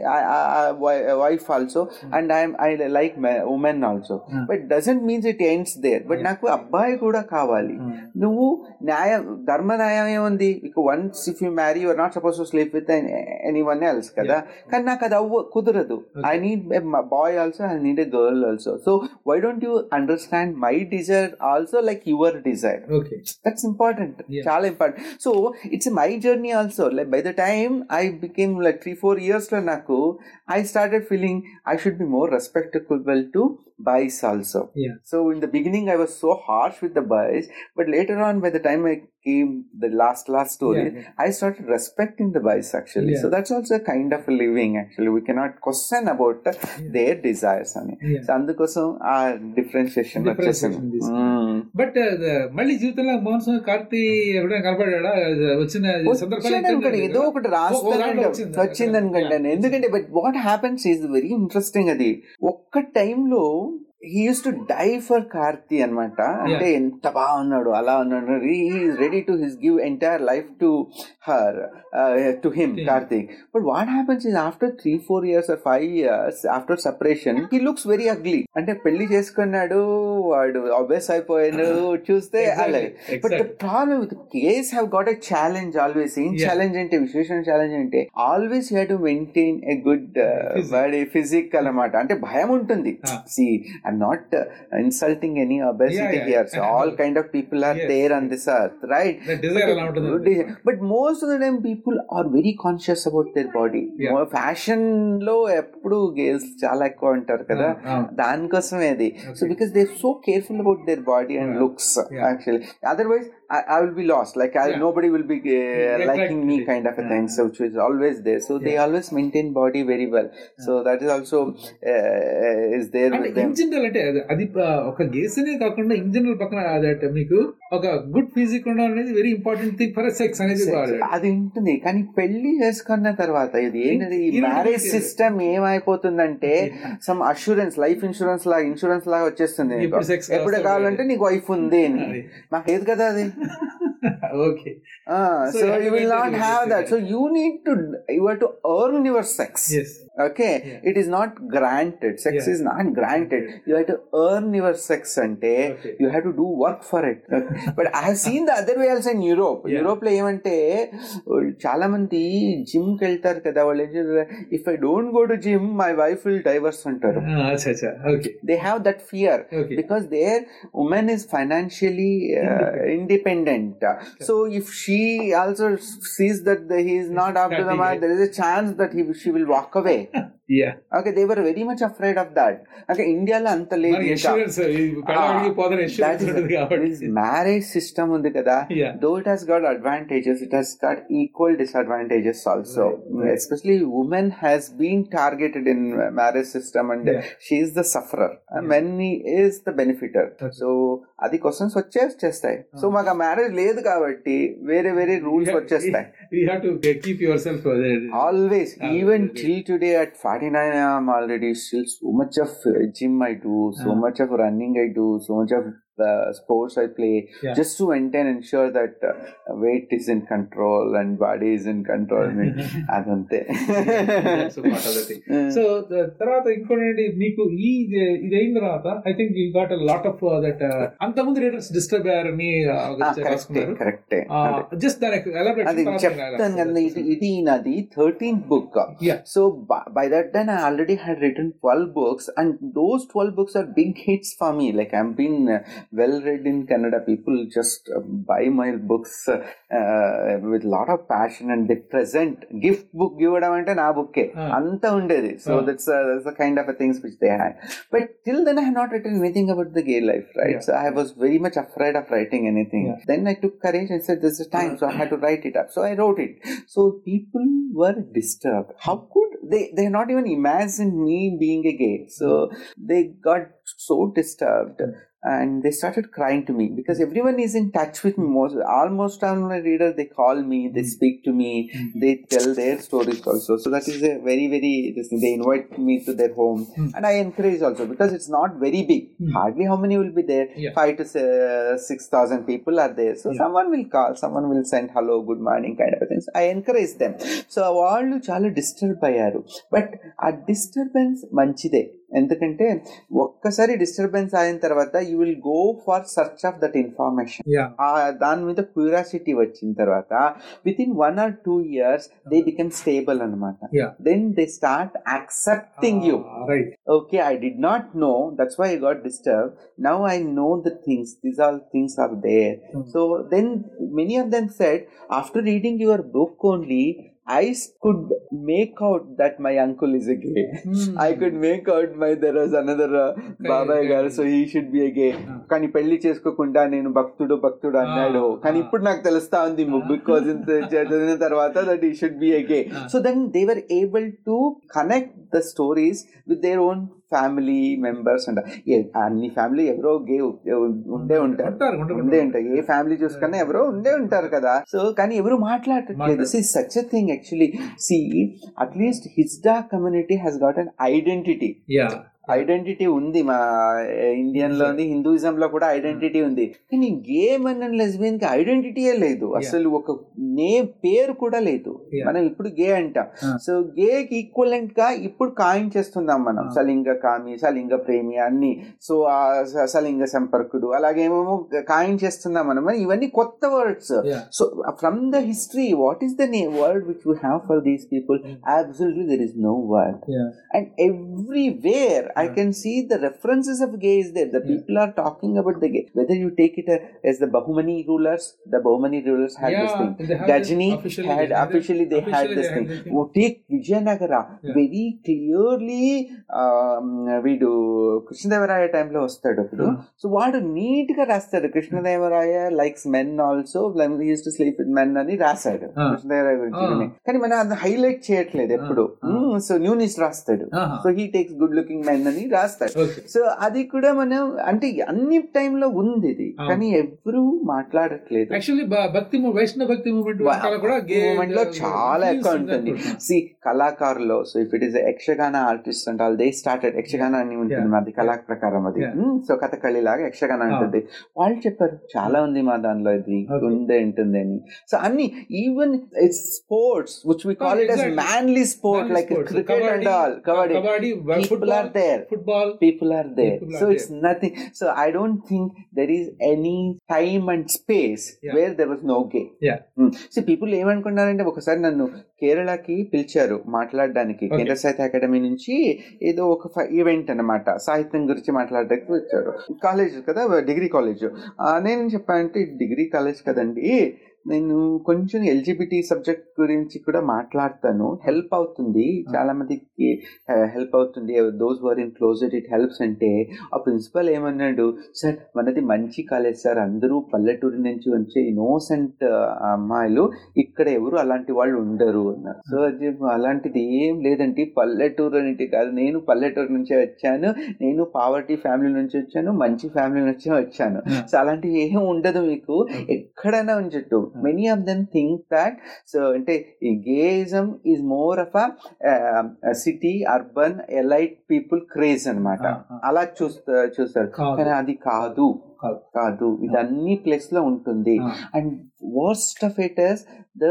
wife also and I I like women also Ah. But doesn't means it ends there but Yeah. నాకు అబ్బాయి కూడా కావాలి Ah. నువ్వు న్యాయం ధర్మ న్యాయం ఏముంది ఇక once if you marry your not suppose to sleep with anyone else కదా కానీ నాకు అది అవ్వ కుదరదు Okay. I need boy also I need a girl also so why don't you understand my desire also like your desire Okay. That's important Yeah. చాలా important so it's my journey also like by the time I became like three four years లో నాకు I started feeling I should be more respectable to boys also Yeah. So in the beginning I was so harsh with the boys but later on by the time I came the last last story Yeah, yeah. I started respecting the boys actually. Yeah. So that's also a kind of a living actually. We cannot question about uh, their desires అని Yeah. So అందుకోసం ఆ differentiation Differentiation వచ్చేసింది తీసుకున్నాం. But మళ్ళీ జీవితంలో మోహన్ స్వామి కార్తీ ఎప్పుడైనా కనపడ్డా వచ్చిన సందర్భాలు వచ్చాడు అనుకోండి ఏదో ఒకటి ఒక దాంట్లో రాస్తాను వచ్చింది. వచ్చింది అనుకుంటాను ఎందుకంటే but what happens is very interesting అది ఒక్క టైంలో he use to die for Karthi అనమాట అంటే ఎంత బాగున్నాడు అలా ఉన్నాడు ready to his give entire life to her to him Yeah. Karthik but what happens is after three four years or five years after separation he looks very ugly అంటే పెళ్లి చేసుకున్నాడు వాడు అబ్బాస్ అయిపోయాడు చూస్తే అలాగే but the problem with case have got a challenge always ఏం Yeah. Challenge అంటే విశేషం ఛాలెంజ్ అంటే always have to maintain a good Physique. Body physique అన్నమాట అంటే భయం ఉంటుంది Ah. See I'm not insulting any Yeah, obesity yeah. Here all kind of people are Yes, there yes. On this earth right desire అలా ఉంటుంది but most of the time people are very conscious about their body Yeah. Fashion లో ఎప్పుడు గేల్స్ చాలా ఎక్కువ ఉంటారు కదా Ah, ah. దానికోసమే అది so Okay. Because they so careful about their body and Yeah. Looks Yeah. Actually otherwise I will be lost like Yeah. nobody will be uh, Yeah, liking me exactly. kind of a Yeah. thing so which is always there so they Yeah. always maintain body very well so that is also uh, is there అంటే with them in general అంటే అది- అది ఆ, ఒక గేసనే కాకుండా in general పక్కన అదే మీకు ఒక గుడ్ ఫిజిక్ ఉండడం అనేది very important thing for sex అనేది Sex. అది ఉంటుంది కానీ పెళ్లి చేసుకున్న తర్వాత ఇది ఏంటది ఈ మ్యారేజ్ రోజు సిస్టమ్ ఏమైపోతుందంటే సమ్ అష్యూరెన్స్ లైఫ్ ఇన్సూరెన్స్ లాగా ఇన్సూరెన్స్ లాగా వచ్చేస్తుంది నీకు. ఎప్పుడు sex ఎప్పుడు కావాలో కావాలంటే నీకు వైఫ్ ఉంది అని అది. మాకు ఏది కదా అది okay So, so you have you to will maintain not your have sex. That so you need to you have to earn your sex yes okay Yeah. It is not granted sex Yeah. Is not granted you have to earn your sex అంటే Okay. You have to do work for it but I have seen the other way also in Europe Yeah. Europe లో ఏమంటే చాలా మంది gym కి వెళ్తారు కదా వాళ్ళు ఏం if I don't go to gym my wife will divorce అంటారు అచ్చా అచ్చా okay they have that fear okay because their woman is financially uh, independent. So if she also sees that the, he is not up to the mark, there is a chance that he she will walk away. Yeah Okay, they were very much afraid of that. Okay, India లో అంత లేదు మరి ఇంకా. Insurance పెళ్ళాడికి పోదని That insurance is ఉంటుంది కాబట్టి marriage system ఉంది కదా Yeah. though it has got advantages it has got equal disadvantages also Right, right. especially women has been targeted in marriage system and Yeah. she is the sufferer and Yeah. men is the benefitor Okay. so అది questions వచ్చేస్తాయి so Ah. మాకు ఆ marriage లేదు కాబట్టి వేరే వేరే rules వచ్చేస్తాయి you have to keep yourself always Ah, even okay. till today at 49 i'm already still so much of uh, gym i do so Ah. much of running i do so much of uh, sports i play Yeah. just to maintain ensure that uh, weight is in control and body is in control అదంతే సో తర్వాత ఇంకోటి నీకు ఈ ఇది అయిన తర్వాత I think you got lot of that అంతకుముందు రీడర్స్ డిస్టర్బ్ అయ్యారని కరెక్టే రాసుకున్నారు కరెక్టే జస్ట్ దానికి అది చెప్తాను కదా ఇది ఇది నాది thirteenth book Yeah. So by, by that time, I already had written 12 books, and those 12 books are big hits for me. Like I've been uh, well read in Canada people just buy my books with lot of passion and the present gift book ఇవ్వడం అంటే నా బుక్కే Ah. అంతా ఉండేది so Ah. That's that's the kind of things which they had but till then I not written anything about the gay life right Yeah. So I was very much afraid of writing anything Yeah. Then I took courage and said this time so I had to write it up so I wrote it so people were disturbed how could they they not even imagined me being a gay so they got so disturbed and they started crying to me because everyone is in touch with me most almost all my readers they call me they speak to me Mm. they tell their stories also so that is a very very this thing. they invite me to their home Mm. and i encourage also because it's not very big Mm. hardly how many will be there Yeah. five to uh, six thousand people are there so Yeah. someone will call someone will send hello good morning kind of a things i encourage them so వాళ్ళు చాలా disturb అయ్యారు but ఆ disturbance మంచిదే ఎందుకంటే ఒక్కసారి disturbance అయిన తర్వాత you will go for search of that information yeah ఆ దాని మీద క్యూరియాసిటీ వచ్చిన తర్వాత within one or two years they become stable అనమాట Yeah. Then they start accepting you right okay i did not know that's why i got disturbed now i know the things these all things are there Mm. so then many of them said after reading your book only i s- could make out that my uncle is a gay I could make out my there was another uh, బాబాయ్ okay. గారు so he should be gay Ah. కానీ పెళ్లి చేసుకోకుండా నేను భక్తుడు భక్తుడు అన్నాడు Ah, కానీ ah. ఇప్పుడు నాకు తెలుస్తా ఉంది బికాజ్ చదివిన తర్వాత that he should be gay Ah. So then they were able to connect the stories with their own family members అంట ఏ- అన్ని ఫ్యామిలీ ఎవరో గే ఉండే ఉంటారు ఉంటారు, ఉంటారు, ఉండే ఉంటారు. ఉంటారు ఏ ఫ్యామిలీ చూసుకున్నా ఎవరో ఉండే ఉంటారు కదా సో కానీ ఎవరు మాట్లాడట్లేదు మాట్లాడరు. See such a thing actually see అట్లీస్ట్ least community has got an identity yeah identity ఉంది మా ఇండియన్ లో ఉంది హిందూయిజం లో కూడా ఐడెంటిటీ ఉంది కానీ గే మెన్ అండ్ లెస్బియన్ కి ఐడెంటిటీయే లేదు అసలు ఒక నే పేరు కూడా లేదు Yeah. మనం ఇప్పుడు గే అంటాం Ah. సో గే కి ఈక్వలెంట్ గా ఇప్పుడు కాయిన్ చేస్తున్నాం మనం Ah. సలింగ కామి సలింగ ప్రేమి అన్ని సో ఆ స- సలింగ సంపర్కుడు అలాగేమేమో కాయిన్ చేస్తున్నాం మనం మరి ఇవన్నీ కొత్త words yeah So uh, from the history, what is the name word which we have for these people? Absolutely, there is no word. Yeah And everywhere, I Yeah. can see the references of gay is there. The Yeah. people are talking about the gay. Whether you take it uh, as the Bahumani rulers, the Bahumani rulers had this Yeah, thing. they had Gajini this officially, had they- officially they had officially this they thing. had this thing. Oh, take Vijayanagara. Yeah. Very clearly, um, వీడు కృష్ణదేవరాయ టైంలో వస్తాడు అప్పుడు Yeah. So వాడు neat గా రాస్తాడు Krishnadevaraya likes men also use to sleep with men అని రాశాడు Ah. Krishnadevaraya గురించి Ah. కానీ- కానీ మనం అది హైలైట్ చేయట్లేదు ఎప్పుడు Ah. సో న్యూనిస్ట్ రాస్తాడు ఆహా. So he takes good looking men అని రాస్తాడు ఓకే సో అది కూడా మనం అంటే అన్ని టైంలో ఉంది ఇది Ah. కానీ ఎవరు మాట్లాడట్లేదు యాక్చువల్లీ భక్తి మూ- వైష్ణవ భక్తి మూవ్మెంట్ కూడా గే మూమెంట్ లో చాలా ఎక్కువ ఉంటుంది సి కళాకారులు so if it is Yakshagana artist అంటే దే స్టార్టెడ్ యక్షగాన అని ఉంటుంది Yeah. మాది కళా ప్రకారం అది Yeah. సో కథకళి లాగా యక్షగాన Ah. ఉంటుంది వాళ్ళు చెప్పారు చాలా ఉంది మా దానిలో ఇది Okay. ఉందే ఉంటుంది అని సో అన్ని even it's sports which we call it as exactly. Manly sport like cricket and all kabaddi kabaddi people are there football people are there People are so there. it's nothing so i don't think there is any time and space Yeah. where there was no gay Yeah. So people ఏమనుకున్నారంటే ఒకసారి నన్ను కేరళకి పిలిచారు మాట్లాడడానికి Okay. కేంద్ర సాహిత్య academy నుంచి ఏదో ఒక ఈవెంట్ అన్నమాట సాహిత్యం గురించి మాట్లాడడానికి వచ్చారు కాలేజ్ కదా డిగ్రీ కాలేజ్ నేను చెప్పానంటే డిగ్రీ కాలేజ్ కదండి నేను కొంచెం ఎల్జిబిటీ సబ్జెక్ట్ గురించి కూడా మాట్లాడతాను హెల్ప్ అవుతుంది చాలా మందికి హెల్ప్ అవుతుంది those were in closed it helps అంటే ఆ ప్రిన్సిపల్ ఏమన్నాడు సార్ మనది మంచి కాలేజ్ సార్ అందరూ పల్లెటూరు నుంచి వచ్చే ఇన్నోసెంట్ అమ్మాయిలు ఇక్కడ ఎవరు అలాంటి వాళ్ళు ఉండరు అన్నారు సో అది అలాంటిది ఏం లేదండి పల్లెటూరు అనేది కాదు నేను పల్లెటూరు నుంచే వచ్చాను నేను పావర్టీ ఫ్యామిలీ నుంచి వచ్చాను మంచి ఫ్యామిలీ నుంచే వచ్చాను Yeah. సో అలాంటివి ఏం ఉండదు మీకు ఎక్కడైనా ఉంచట్టు many of them think that so అంటే ఈ gayism is more of a city urban elite people craze అన్నమాట అలా చూస్తా చూస్తారు కానీ అది కాదు కాదు. కాదు ఇది అన్ని ప్లేస్ లో ఉంటుంది and worst of it is the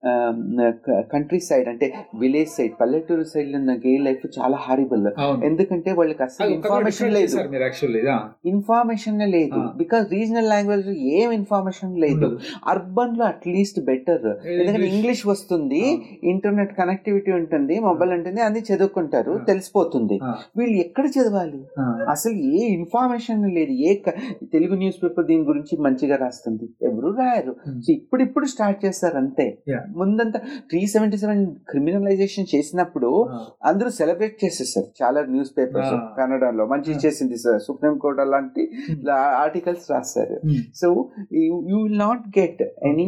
countryside అంటే విలేజ్ సైడ్ పల్లెటూరు సైడ్ లో ఉన్న గే లైఫ్ చాలా హారిబుల్ అవును ఎందుకంటే వాళ్ళకి అసలు ఇన్ఫర్మేషన్ లేదు మీరు యాక్చువల్లీ ఇన్ఫర్మేషన్ లేదు Ah. బికాస్ రీజనల్ లాంగ్వేజ్ ఏం ఇన్ఫర్మేషన్ లేదు అర్బన్ లో అట్లీస్ట్ బెటర్ ఎందుకంటే English. ఇంగ్లీష్ వస్తుంది ఇంటర్నెట్ కనెక్టివిటీ ఉంటుంది మొబైల్ ఉంటుంది అన్ని చదువుకుంటారు Ah. తెలిసిపోతుంది వీళ్ళు ఎక్కడ చదవాలి అసలు ఏ ఇన్ఫర్మేషన్ లేదు ఏ క- తెలుగు న్యూస్ పేపర్ దీని గురించి మంచిగా రాస్తుంది ఎవరు రాయరు Hmm. సో ఇప్పుడిప్పుడు స్టార్ట్ చేస్తారు అంతే Yeah. ముందంతా త్రీ సెవెంటీ సెవెన్ క్రిమినలైజేషన్ చేసినప్పుడు ఆ, అందరూ సెలబ్రేట్ చేసేసారు చాలా న్యూస్ పేపర్స్ Ah. కన్నడలో మంచి Ah. చేసింది సార్ సుప్రీం కోర్ట్ అలాంటి Hmm. ఆర్టికల్స్ రాస్తారు Hmm. So you will not get any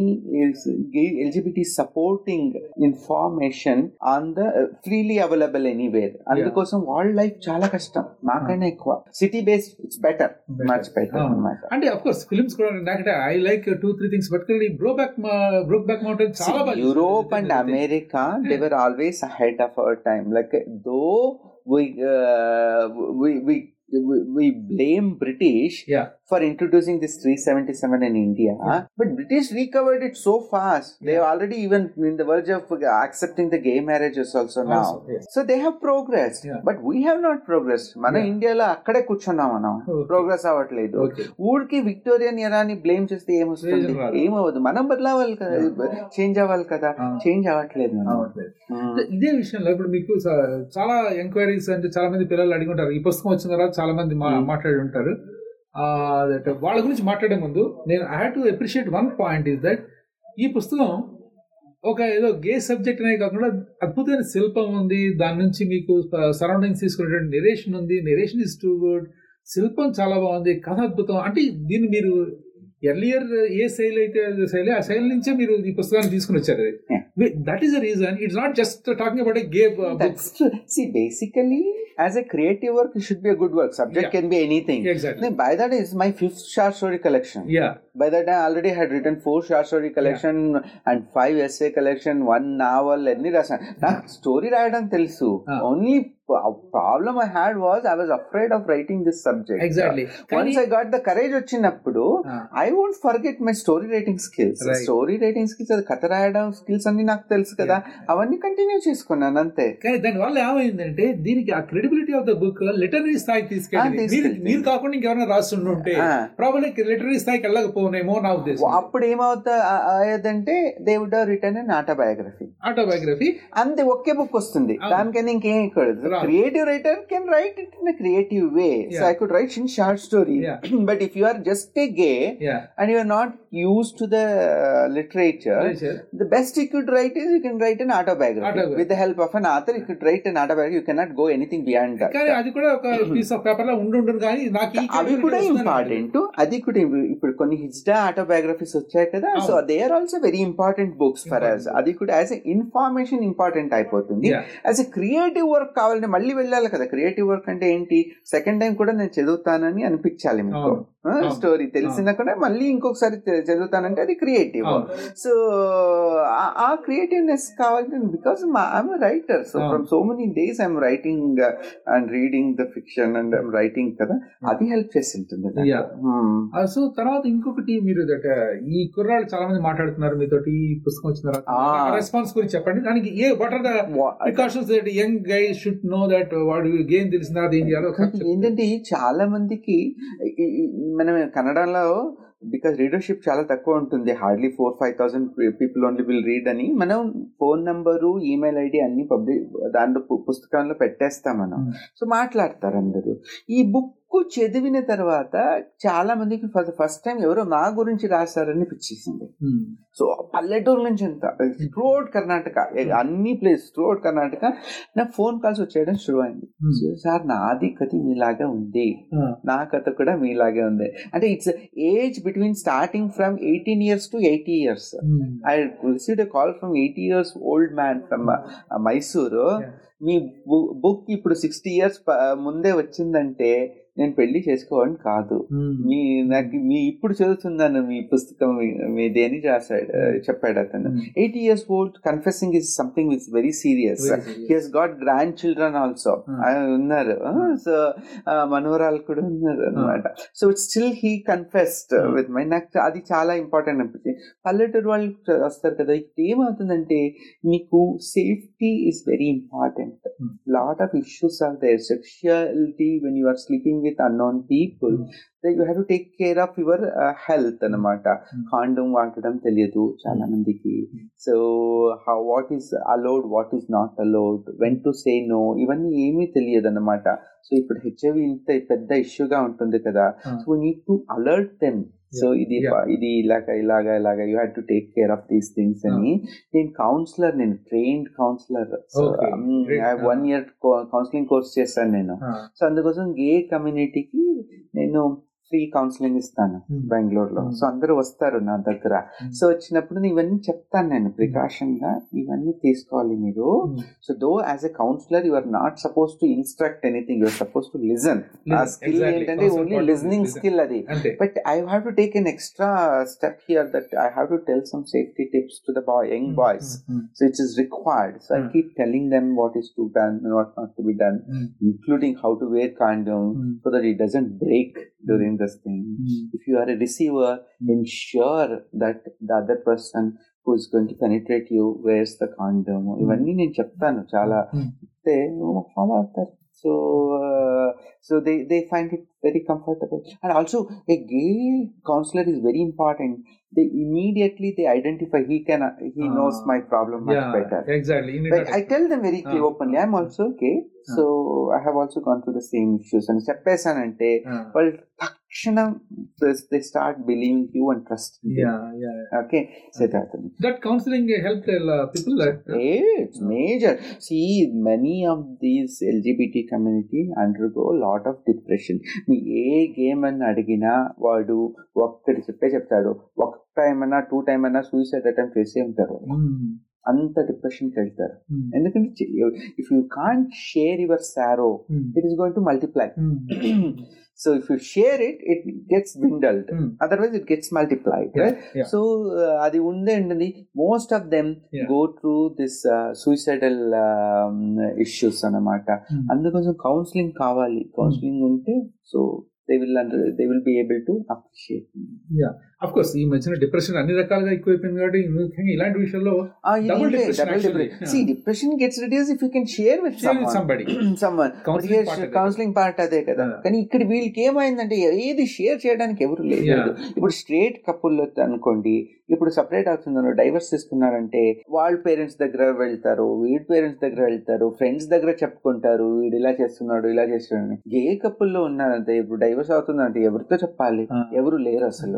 eligibility supporting information on the freely available anywhere అందుకోసం వరల్డ్ లైఫ్ చాలా కష్టం నాకైనా ఎక్కువ city based it's better Better. Much better Ah. అనమాట అంటే అఫ్ కోర్స్ ఫిల్మ్స్ కూడా నాకంటే I like two three things particularly bro back Brokeback Mountain చాలా బాగా యూరోప్ అండ్ చేశారు. America they were always ahead of our time like though we uh, we we we blame British Yeah. for introducing this 377 in India, but British recovered it so fast. They Yeah. already even in the verge of accepting the gay marriages also now. Also, yes. So they have progressed, Yeah. but we have not progressed. మన Yeah. ఇండియాలో అక్కడే కూర్చున్నాం మనం Okay. Progress అవ్వట్లేదు Okay. ఊరికి Victorian ఎరాని blame చేస్తే ఏమొస్తుంది ప్రయోజనం రాదు. ఏమవ్వదు మనం బదలవాలి కదా చేంజ్ అవ్వాలి కదా Ah. చేంజ్ అవ్వట్లేదు మనం. అవ్వట్లేదు. Mm. ఇదే విషయంలో ఇప్పుడు మీకు చ- చాలా ఎంక్వైరీస్ అంటే చాలా మంది పిల్లలు అడిగి ఉంటారు ఈ పుస్తకం వచ్చిన తర్వాత చాలా మంది మా- Hmm. మాట్లాడి ఉంటారు ఆ, that వాళ్ళ గురించి మాట్లాడే ముందు నేను I have to appreciate one point is that ఈ పుస్తకం ఒక ఏదో గే సబ్జెక్ట్ అనే కాకుండా అద్భుతమైన శిల్పం ఉంది దాని నుంచి మీకు సరౌండింగ్స్ తీసుకునేటువంటి నెరేషన్ ఉంది నెరేషన్ ఇస్ టూ గుడ్ శిల్పం చాలా బాగుంది కథ అద్భుతం అంటే దీన్ని మీరు ఎర్లియర్ ఏ శైలి అయితే అదే శైలి ఆ శైలి నుంచే మీరు ఈ పుస్తకాన్ని తీసుకుని వచ్చారు Yeah. That is the reason it's not just talking about a gay That's true. See, basically, as a creative work, it should be a good work. Subject Yeah. can be anything. Exactly Then by that is my fifth short story collection. Yeah By that I already had written four short story collection and five essay collection, one novel, అన్ని రాశాను నాకు story రాయడం తెలుసు Ah. Only problem I had was I was afraid of writing this subject exactly once I got the courage వచ్చినప్పుడు I won't forget my story writing skills Right. Story writing skills అది కథ రాయడం skills అన్ని నాకు తెలుసు కదా అవన్నీ continue చేసుకున్నాను అంతే కానీ దాని వల్ల ఏమైందంటే దీనికి ఆ credibility of the book literary స్థాయికి తీసుకెళ్ళి Ah, మీరు తీసుకెళ్ళింది. మీరు కాకుండా ఇంకెవరైనా రాసి ఉంటే Ah. ప్రాబ్లీ లిటరీ స్థాయికి వెళ్ళకపోనేమో నా ఉద్దేశం అప్పుడు ఏమవుతా అయ్యేదంటే they would return an autobiography autobiography అంతే ఒకే బుక్ వస్తుంది అవును. దానికైనా ఇంకేం ఇక్కడ Right. Creative writer can write it in creative way so Yeah. I could write in short story Yeah. But if you are just a gay yeah and you are not used to the literature The best you could write is you can write an autobiography. Autobiography. With the help of an author, you could write an autobiography. You cannot go anything beyond that. కానీ అది కూడా ఒక piece of paper లో ఉండి ఉండదు కానీ నాకు ఈ అవి కూడా credibility వస్తుందని ఇంపార్టెంట్ అది కూడా im- ఇప్పుడు కొన్ని హిజ్డా ఆటోబయోగ్రఫీస్ వచ్చాయి కదా సో అవును. They are also very important books for us Important. అది కూడా యాజ్ ఎ ఇన్ఫర్మేషన్ ఇంపార్టెంట్ అయిపోతుంది Yeah. As a creative work కావాలంటే మళ్ళీ వెళ్ళాలి కదా క్రియేటివ్ వర్క్ అంటే ఏంటి సెకండ్ టైం కూడా నేను చదువుతానని అనిపించాలి మీకు అవును. అవును. స్టోరీ తెలిసినా కూడా మళ్ళీ ఇంకొకసారి తె- చదువుతానంటే అది క్రియేటివ్ అవును. సో ఆ క్రియేటివ్నెస్ కావాలంటే బికాస్ ఐఎమ్ రైటర్ సో అవును. From so many days I'm writing and reading the fiction and I'm writing కదా అది హెల్ప్ చేసి ఉంటుంది నాకు. Yeah. Hmm. సో తర్వాత ఇంకొకటి మీరు దట్ ఈ కుర్రాళ్ళు చాలా మంది మాట్లాడుతున్నారు మీతోటి ఈ పుస్తకం వచ్చిన తర్వాత Ah. రెస్పాన్స్ గురించి చెప్పండి దానికి ఏ what are the Wha- precautions that young guy should know that వాడు గేమ్ తెలిసిన తర్వాత ఏం చేయాలో ఒకసారి చెప్పండి. ఏంటంటే చాలా మందికి ఈ- ఈ- మనం కన్నడలో బికాస్ రీడర్షిప్ చాలా తక్కువ ఉంటుంది hardly four five thousand people only will read అని మనం ఫోన్ నంబరు ఈమెయిల్ ఐడి అన్ని పబ్లిక్ దాంట్లో పు- పుస్తకాల్లో పెట్టేస్తాం మనం Hmm. సో మాట్లాడతారు అందరూ ఈ బుక్ చదివిన తర్వాత చాలా మందికి ఫస్ట్ టైం ఎవరో నా గురించి రాశారని పిచ్చేసింది Hmm. సో పల్లెటూరు నుంచి అంత త్రూఅవుట్ కర్ణాటక అన్ని ప్లేస్ త్రూఅవుట్ కర్ణాటక నాకు ఫోన్ కాల్స్ వచ్చేయడం షురు అయింది Hmm. సో సార్ నాది కథ మీలాగా ఉంది Ah. నా కథ కూడా మీలాగే ఉంది అంటే it's age between starting from eighteen years to eighty years Hmm. I received a call from eighty years old man from Mysuru Yeah. మీ బుక్ ఇప్పుడు సిక్స్టీ ఇయర్స్ ముందే వచ్చిందంటే నేను పెళ్లి చేసుకోవడం కాదు Hmm. మీ నాకు మీ ఇప్పుడు చదువుతున్నాను మీ పుస్తకం మీ- మీ దేని రాశాడు చెప్పాడు అతను Hmm. Eighty years old confessing is something with very serious Very serious. He he's got grandchildren also Hmm. ఉన్నారు సో మనోరాలు కూడా ఉన్నారు అనమాట so it still he confessed Hmm. With my నాకు అది చాలా ఇంపార్టెంట్ అనిపించింది పల్లెటూరు వాళ్ళు వస్తారు కదా ఇక్కడ ఏమవుతుందంటే మీకు safety is very important consent. Mm. Lot of issues are there. Sexuality when you are sleeping with unknown people, Mm. then you have to take care of your uh, health అన్నమాట Mm. కాండం వాడటం తెలియదు చాలా మందికి Mm. So how what is allowed what is not allowed when to say no ఇవన్నీ ఏమీ తెలియదు అన్నమాట సో ఇప్పుడు హెచ్ఐవి ఇంత పెద్ద ఇష్యూగా ఉంటుంది కదా Ah. So need to alert them so ఇది Yeah. ఇది ఇలాగ ఇలాగ ఇలాగ you had to take care of these things అని నేను కౌన్సిలర్ నేను trained counsellor Okay, great. One year counselling course చేశాను నేను Ah. సో అందుకోసం గే కమ్యూనిటీకి నేను ఫ్రీ కౌన్సిలింగ్ ఇస్తాను Hmm. బెంగళూరులో Hmm. సో అందరూ వస్తారు నా దగ్గర Hmm. సో వచ్చినప్పుడు నేను ఇవన్నీ చెప్తాను నేను ప్రికాషన్ గా ఇవన్నీ తీసుకోవాలి మీరు Hmm. So though as a counsellor you are not suppose to instruct anything you're suppose to listen ఆ Listen, స్కిల్ exactly. ఏంటంటే Counsel only part is listening listen. Skill అది అంతే But I have to take an extra step here that I have to tell some safety tips to the boy, young boys. Mm, mm, So it is required. So I Mm. keep telling them what is to done and what not to be done, mm, including how to wear condom Mm. so that it doesn't break during this thing. mm. If you are a receiver, ensure that the other person who is going to penetrate you wears the condom. ఇవన్నీ నేను చెప్తాను చాలా Mm. చెప్తే follow అవుతారు so so they they find it very comfortable and also a gay counsellor is very important they immediately they identify he can he Ah. Knows my problem much Yeah, బెటర్ exactly. In Like, I tell them very clear Ah. openly, I'm also gay, so I have also gone through the same issues. అని చెప్పేసానంటే Ah. వాళ్ళు తక్షణం they start believing you and trust Yeah, yeah. Okay Siddharth That counseling helped uh, people that. Hey, it's major. See, many of these LGBT community undergo a lot of depression. మీ ఏ గేమ్ అని అడిగినా వాడు ఒక్కటి చెప్పే చెప్తాడు ఒక టైం అన్నా టూ టైం అన్నా సూసైడ్ అటెంప్ట్ చేసే ఉంటారు Mm, అంత డిప్రెషన్కి వెళ్తారు mm, ఎందుకంటే if you can't share your sorrow mm, it is going to multiply mm, so if you share it it gets bundled mm. Otherwise it gets multiplied Yeah, yeah. So అది ఉందే ఉంటుంది most of them Yeah. Go through this suicidal issues అన్నమాట Mm. అందుకోసం counselling కావాలి counselling ఉంటే so they will they will be able to appreciate of course ఈ మధ్యన depression అన్ని రకాలుగా ఎక్కువైపోయింది కాబట్టి ముఖ్యంగా ఇలాంటి విషయంలో Double depression, actually. See depression gets reduce if you can share with somebody someone Counselling part అదే. కౌన్సిలింగ్ పార్ట్ అదే కదా Yeah. కానీ ఇక్కడ వీళ్ళకి ఏమైందంటే ఏది షేర్ చేయడానికి ఎవరు లేదు Yeah. ఇప్పుడు స్ట్రేట్ కపుల్ అనుకోండి ఇప్పుడు సపరేట్ అవుతున్నారు డైవర్స్ తీసుకున్నారంటే వాళ్ళ పేరెంట్స్ దగ్గర వెళ్తారు వీడి పేరెంట్స్ దగ్గర వెళ్తారు ఫ్రెండ్స్ దగ్గర చెప్పుకుంటారు వీడు ఇలా చేస్తున్నాడు ఇలా చేస్తున్నాడు గే కపుల్లో ఉన్నారంటే ఇప్పుడు డైవర్స్ అవుతుందంటే ఎవరితో చెప్పాలి Ah. ఎవరు లేరు అసలు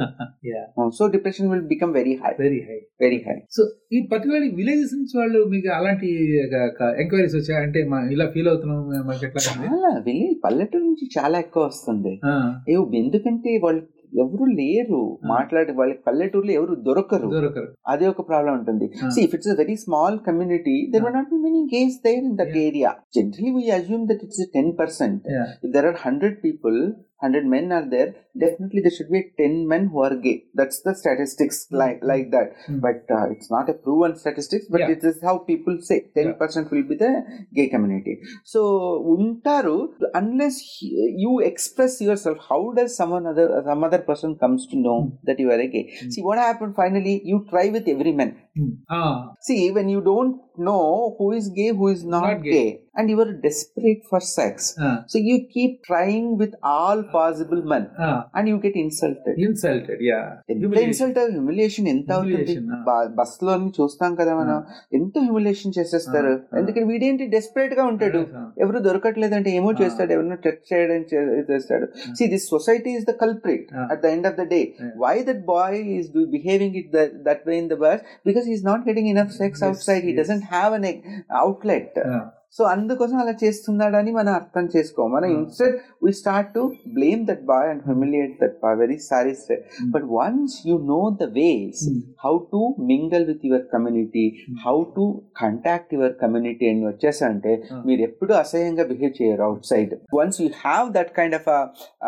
so depression will become very high very high very high so ఈ పర్టికులర్ విలేజెస్ నుంచి వాళ్ళు మీకు అలాంటి ఎంక్వైరీస్ వచ్చాయి అంటే మా ఇలా ఫీల్ అవుతున్నాం మాకు ఎట్లా ఉంది? చాలా విలేజ్ పల్లెటూరు నుంచి చాలా ఎక్కువ వస్తుంది ఆ, ఏ ఎందుకంటే వాళ్ళు ఎవరు లేరు మాట్లాడే వాళ్ళకి పల్లెటూరులో ఎవరు దొరకరు దొరకరు అదే ఒక ప్రాబ్లం ఉంటుంది Ah. See if it's a very small community there were not be many gays there in that Yeah. Area generally we assume that it's ten percent Yeah. if there are 100 people 100 men are there definitely there should be 10 men who are gay that's the statistics like like that Mm. but uh, it's not a proven statistics but Yeah. it is how people say 10% will be the gay community so untaru unless he- you express yourself how does someone other some other person comes to know Mm. that you are a gay Mm. see what happened finally you try with every man um, ah, see when you don't know who is gay who is not, Not gay. gay and you are desperate for sex ఆ, so you keep trying with all possible men ఆ, and you get insulted. Insulted yeah ఎంత insult humiliation ఎంత అవుతుంది Humiliation, ah. Bus లో చూస్తాం కదా మనం ఎంత హ్యూమిలియేషన్ చేసేస్తారు Ah, ah. ఎందుకంటే వీడేంటి డెస్పరేట్ గా ఉంటాడు ఎవరు దొరకట్లేదంటే ఏమో Ah. చేస్తాడు ఎవరినో టచ్ చేయడం చే- చేస్తాడు see this society is the culprit Ah. At the end of the day Yeah. Why that boy is behaving it that way in the bus because is not getting enough sex Yes, outside he yes. Doesn't have an outlet so అందుకోసం అలా చేస్తున్నాడని మనం అర్థం చేసుకో మనం Hmm. Instead we start to blame that boy and humiliate that boy very sorry but once you know the ways how to mingle with your community Hmm. How to contact your community అని వచ్చేసంటే Hmm. మీరు ఎప్పుడు అసహ్యంగా behave చేయరు outside once you have that kind of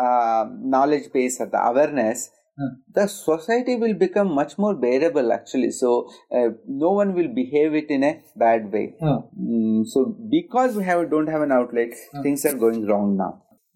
knowledge base the awareness Hmm. the society will become much more bearable actually so uh, no one will behave it in a bad way Mm, so because we have don't have an outlet Hmm. things are going wrong now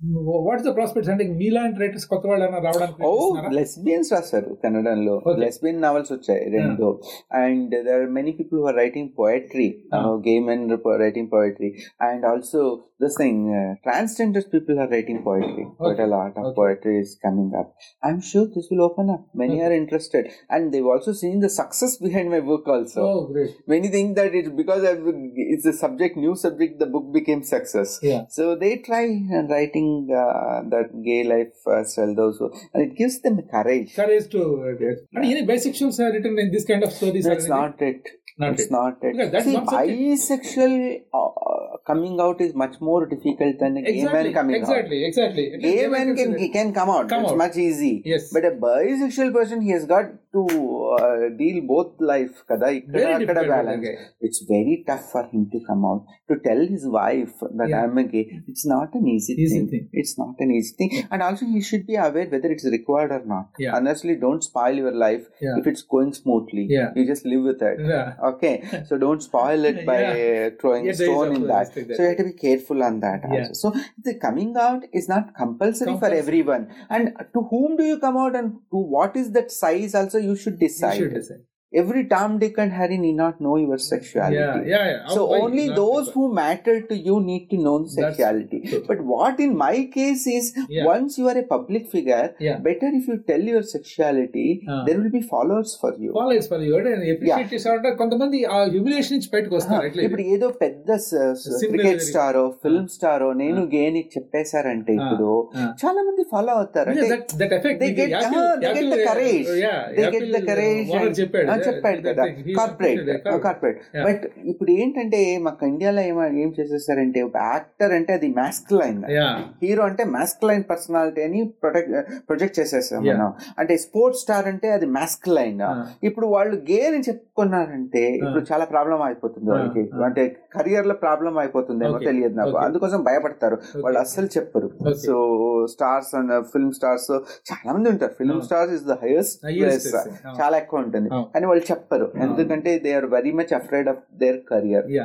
what's the prospects అంటే మీలాంటి writers కొత్త వాళ్ళు ఏమైనా రావడానికి ఓ ప్రయత్నిస్తున్నారా? Lesbians రాశారు కన్నడంలో Okay. Lesbian novels వచ్చాయి రెండు and there are many people who are writing poetry Ah. Gay men writing poetry and also this thing transgender people are writing poetry quite a lot of Okay. poetry is coming up i'm sure this will open up many Okay. are interested and they've also seen the success behind my book also Oh, great. many think that it's because I've, it's a subject new subject the book became success Yeah. so they try uh, writing uh, that gay life uh, style also and it gives them courage Courage to and any bisexuals are written in this kind of stories. or that's anything? not it Not it's it. not it Because that's see not something- bisexual uh, coming out is much more difficult than a gay exactly. man coming out Exactly. Exactly. gay man can consider- can come out. Come it's out. much easy. Yes. But a bisexual person, he has got to uh, deal both life. Kada ikkada Very akkada difficult. balance. okay. It's very tough for him to come out to tell his wife that Yeah. I'm a gay. It's not an easy, Easy thing. thing. It's not an easy thing. And also, he should be aware whether it's required or not. Yeah. Honestly, don't spoil your life Yeah. if it's going smoothly. Yeah. You just live with it. Yeah. Okay, so don't spoil it by Yeah. uh, throwing Yeah, there is stone in also that. this thing that- So you have to be careful on that Yeah. also. So the coming out is not compulsory, for Compulsory. everyone. And to whom do you come out and to what is that size also you should You decide. should decide. Every Tom, Dick and Harry need not know your sexuality. Yeah. Yeah. yeah. So Why only not those people? who matter to you need to know the That's sexuality. true. But what in my case is Yeah. once you are a public figure, Yeah. better if you tell your sexuality, Ah. there will be followers for you. Followers for you and appreciate చేసారంటే కొంతమంది ఆ humiliation నుంచి బయటకు వస్తారు ఆ, ఇప్పుడు ఏదో పెద్ద Similar క్రికెట్ very- స్టారో ఫిల్మ్ స్టారో నేను ఆ. గేని చెప్పేశారంటే ఆ, ఇప్పుడు ఆ. చాలా మంది ఫాలో అవుతారు అంటే that effect they get- ah, they get the courage. They get the courage and- చెప్పాడు ఆ, చెప్పాడు కదా కార్పొరేట్ కార్పొరేట్ Yeah. బట్ ఇప్పుడు ఏంటంటే మాకు ఇండియాలో ఏమ ఏం చేసేసారంటే ఒక యాక్టర్ అంటే అది మాస్క్ లైన్ యా హీరో అంటే మాస్క్ లైన్ పర్సనాలిటీ అని ప్రొటెక్ట్ ప్రొజెక్ట్ చేసేసాం Yeah. మనం అంటే స్పోర్ట్స్ స్టార్ అంటే అది మాస్క్ లైన్ Ah. ఇప్పుడు వాళ్ళు గే అని చెప్పుకున్నారంటే ఇప్పుడు చాలా ప్రాబ్లం అయిపోతుంది Ah. వాళ్ళకి Ah. అంటే కెరియర్ లో ప్రాబ్లం అయిపోతుందేమో Okay. తెలియదు నాకు Okay. అందుకోసం భయపడతారు వాళ్ళు అస్సలు చెప్పరు Okay. So stars and film stars చాలా మంది ఉంటారు film Ah. Stars is the highest Highest, yes, ah. చాలా ఎక్కువ ఉంటుంది Ah. కానీ వాళ్ళు చెప్పరు Ah. ఎందుకంటే they are very much afraid of their career yeah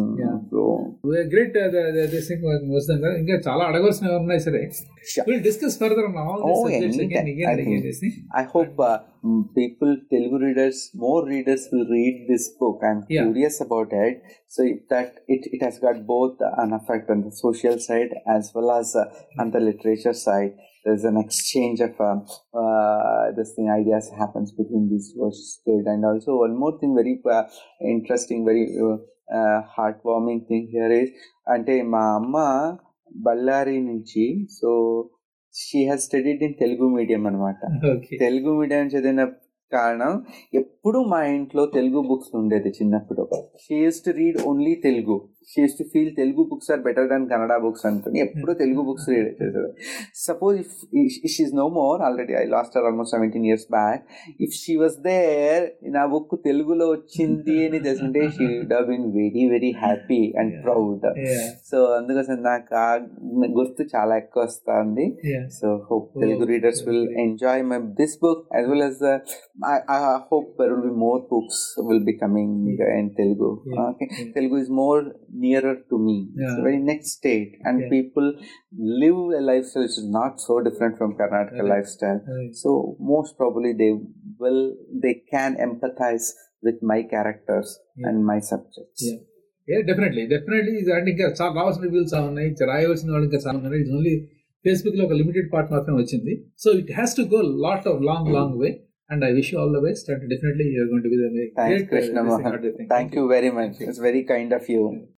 Yeah. Great this thing వస్తుంది కదా ఇంకా చాలా అడగవలసినవి ఉన్నాయి సరే Sure. Will discuss further on all Oh, this subjects anytime. Again again I think- again I hope uh, mm, people, Telugu readers, more readers will read this book. I'm Yeah. curious about it. So if that it, it has got both an effect on the social side as well as uh, on the literature side. There's an exchange of um, uh, this thing ideas happens between these two, which is good. And also one more thing, very uh, interesting, very uh, uh, heartwarming thing here is, అంటే మా అమ్మ బళ్ళారి నుంచి so she has studied in Telugu medium అనమాట okay Telugu medium చదివిన కారణం ఎప్పుడు మా ఇంట్లో తెలుగు బుక్స్ ఉండేది చిన్నప్పుడు she used to read only Telugu she used to feel Telugu books are better than Kannada books అనుకుని ఎప్పుడు తెలుగు బుక్స్ రీడ్ చేసేది suppose if she no more already I lost her almost seventeen years back if she was there నా book తెలుగులో వచ్చింది అని తెలుసుంటే she would been very very happy and Yeah. Proud so అందుకోసం నాకు ఆ గుర్తు చాలా ఎక్కువ వస్తుంది So hope Oh, Telugu readers will okay. enjoy my this book as well as uh, I, I hope there will be more books will be coming uh, in Telugu. Yeah, Okay, yeah. Telugu is more nearer to me. It's Yeah. a very next state, and Yeah. people live a lifestyle which is not so different from Karnataka Correct. lifestyle. So most probably they will they can empathize with my characters Yeah. and my subjects. Yeah. Yeah definitely definitely ఇది అంటే ఇంకా చాలా రావాల్సిన రివ్యూలు చాలా ఉన్నాయి ఇంకా రాయవలసిన వాళ్ళు ఇంకా చాలా ఉన్నాయి ఇది ఓన్లీ ఫేస్బుక్ లో ఒక లిమిటెడ్ పార్ట్ మాత్రమే వచ్చింది so it has to go lot of long long way and I wish all the best and definitely you're going to be the Thanks, Krishna Mohan. Thank you very much. It's very kind of you.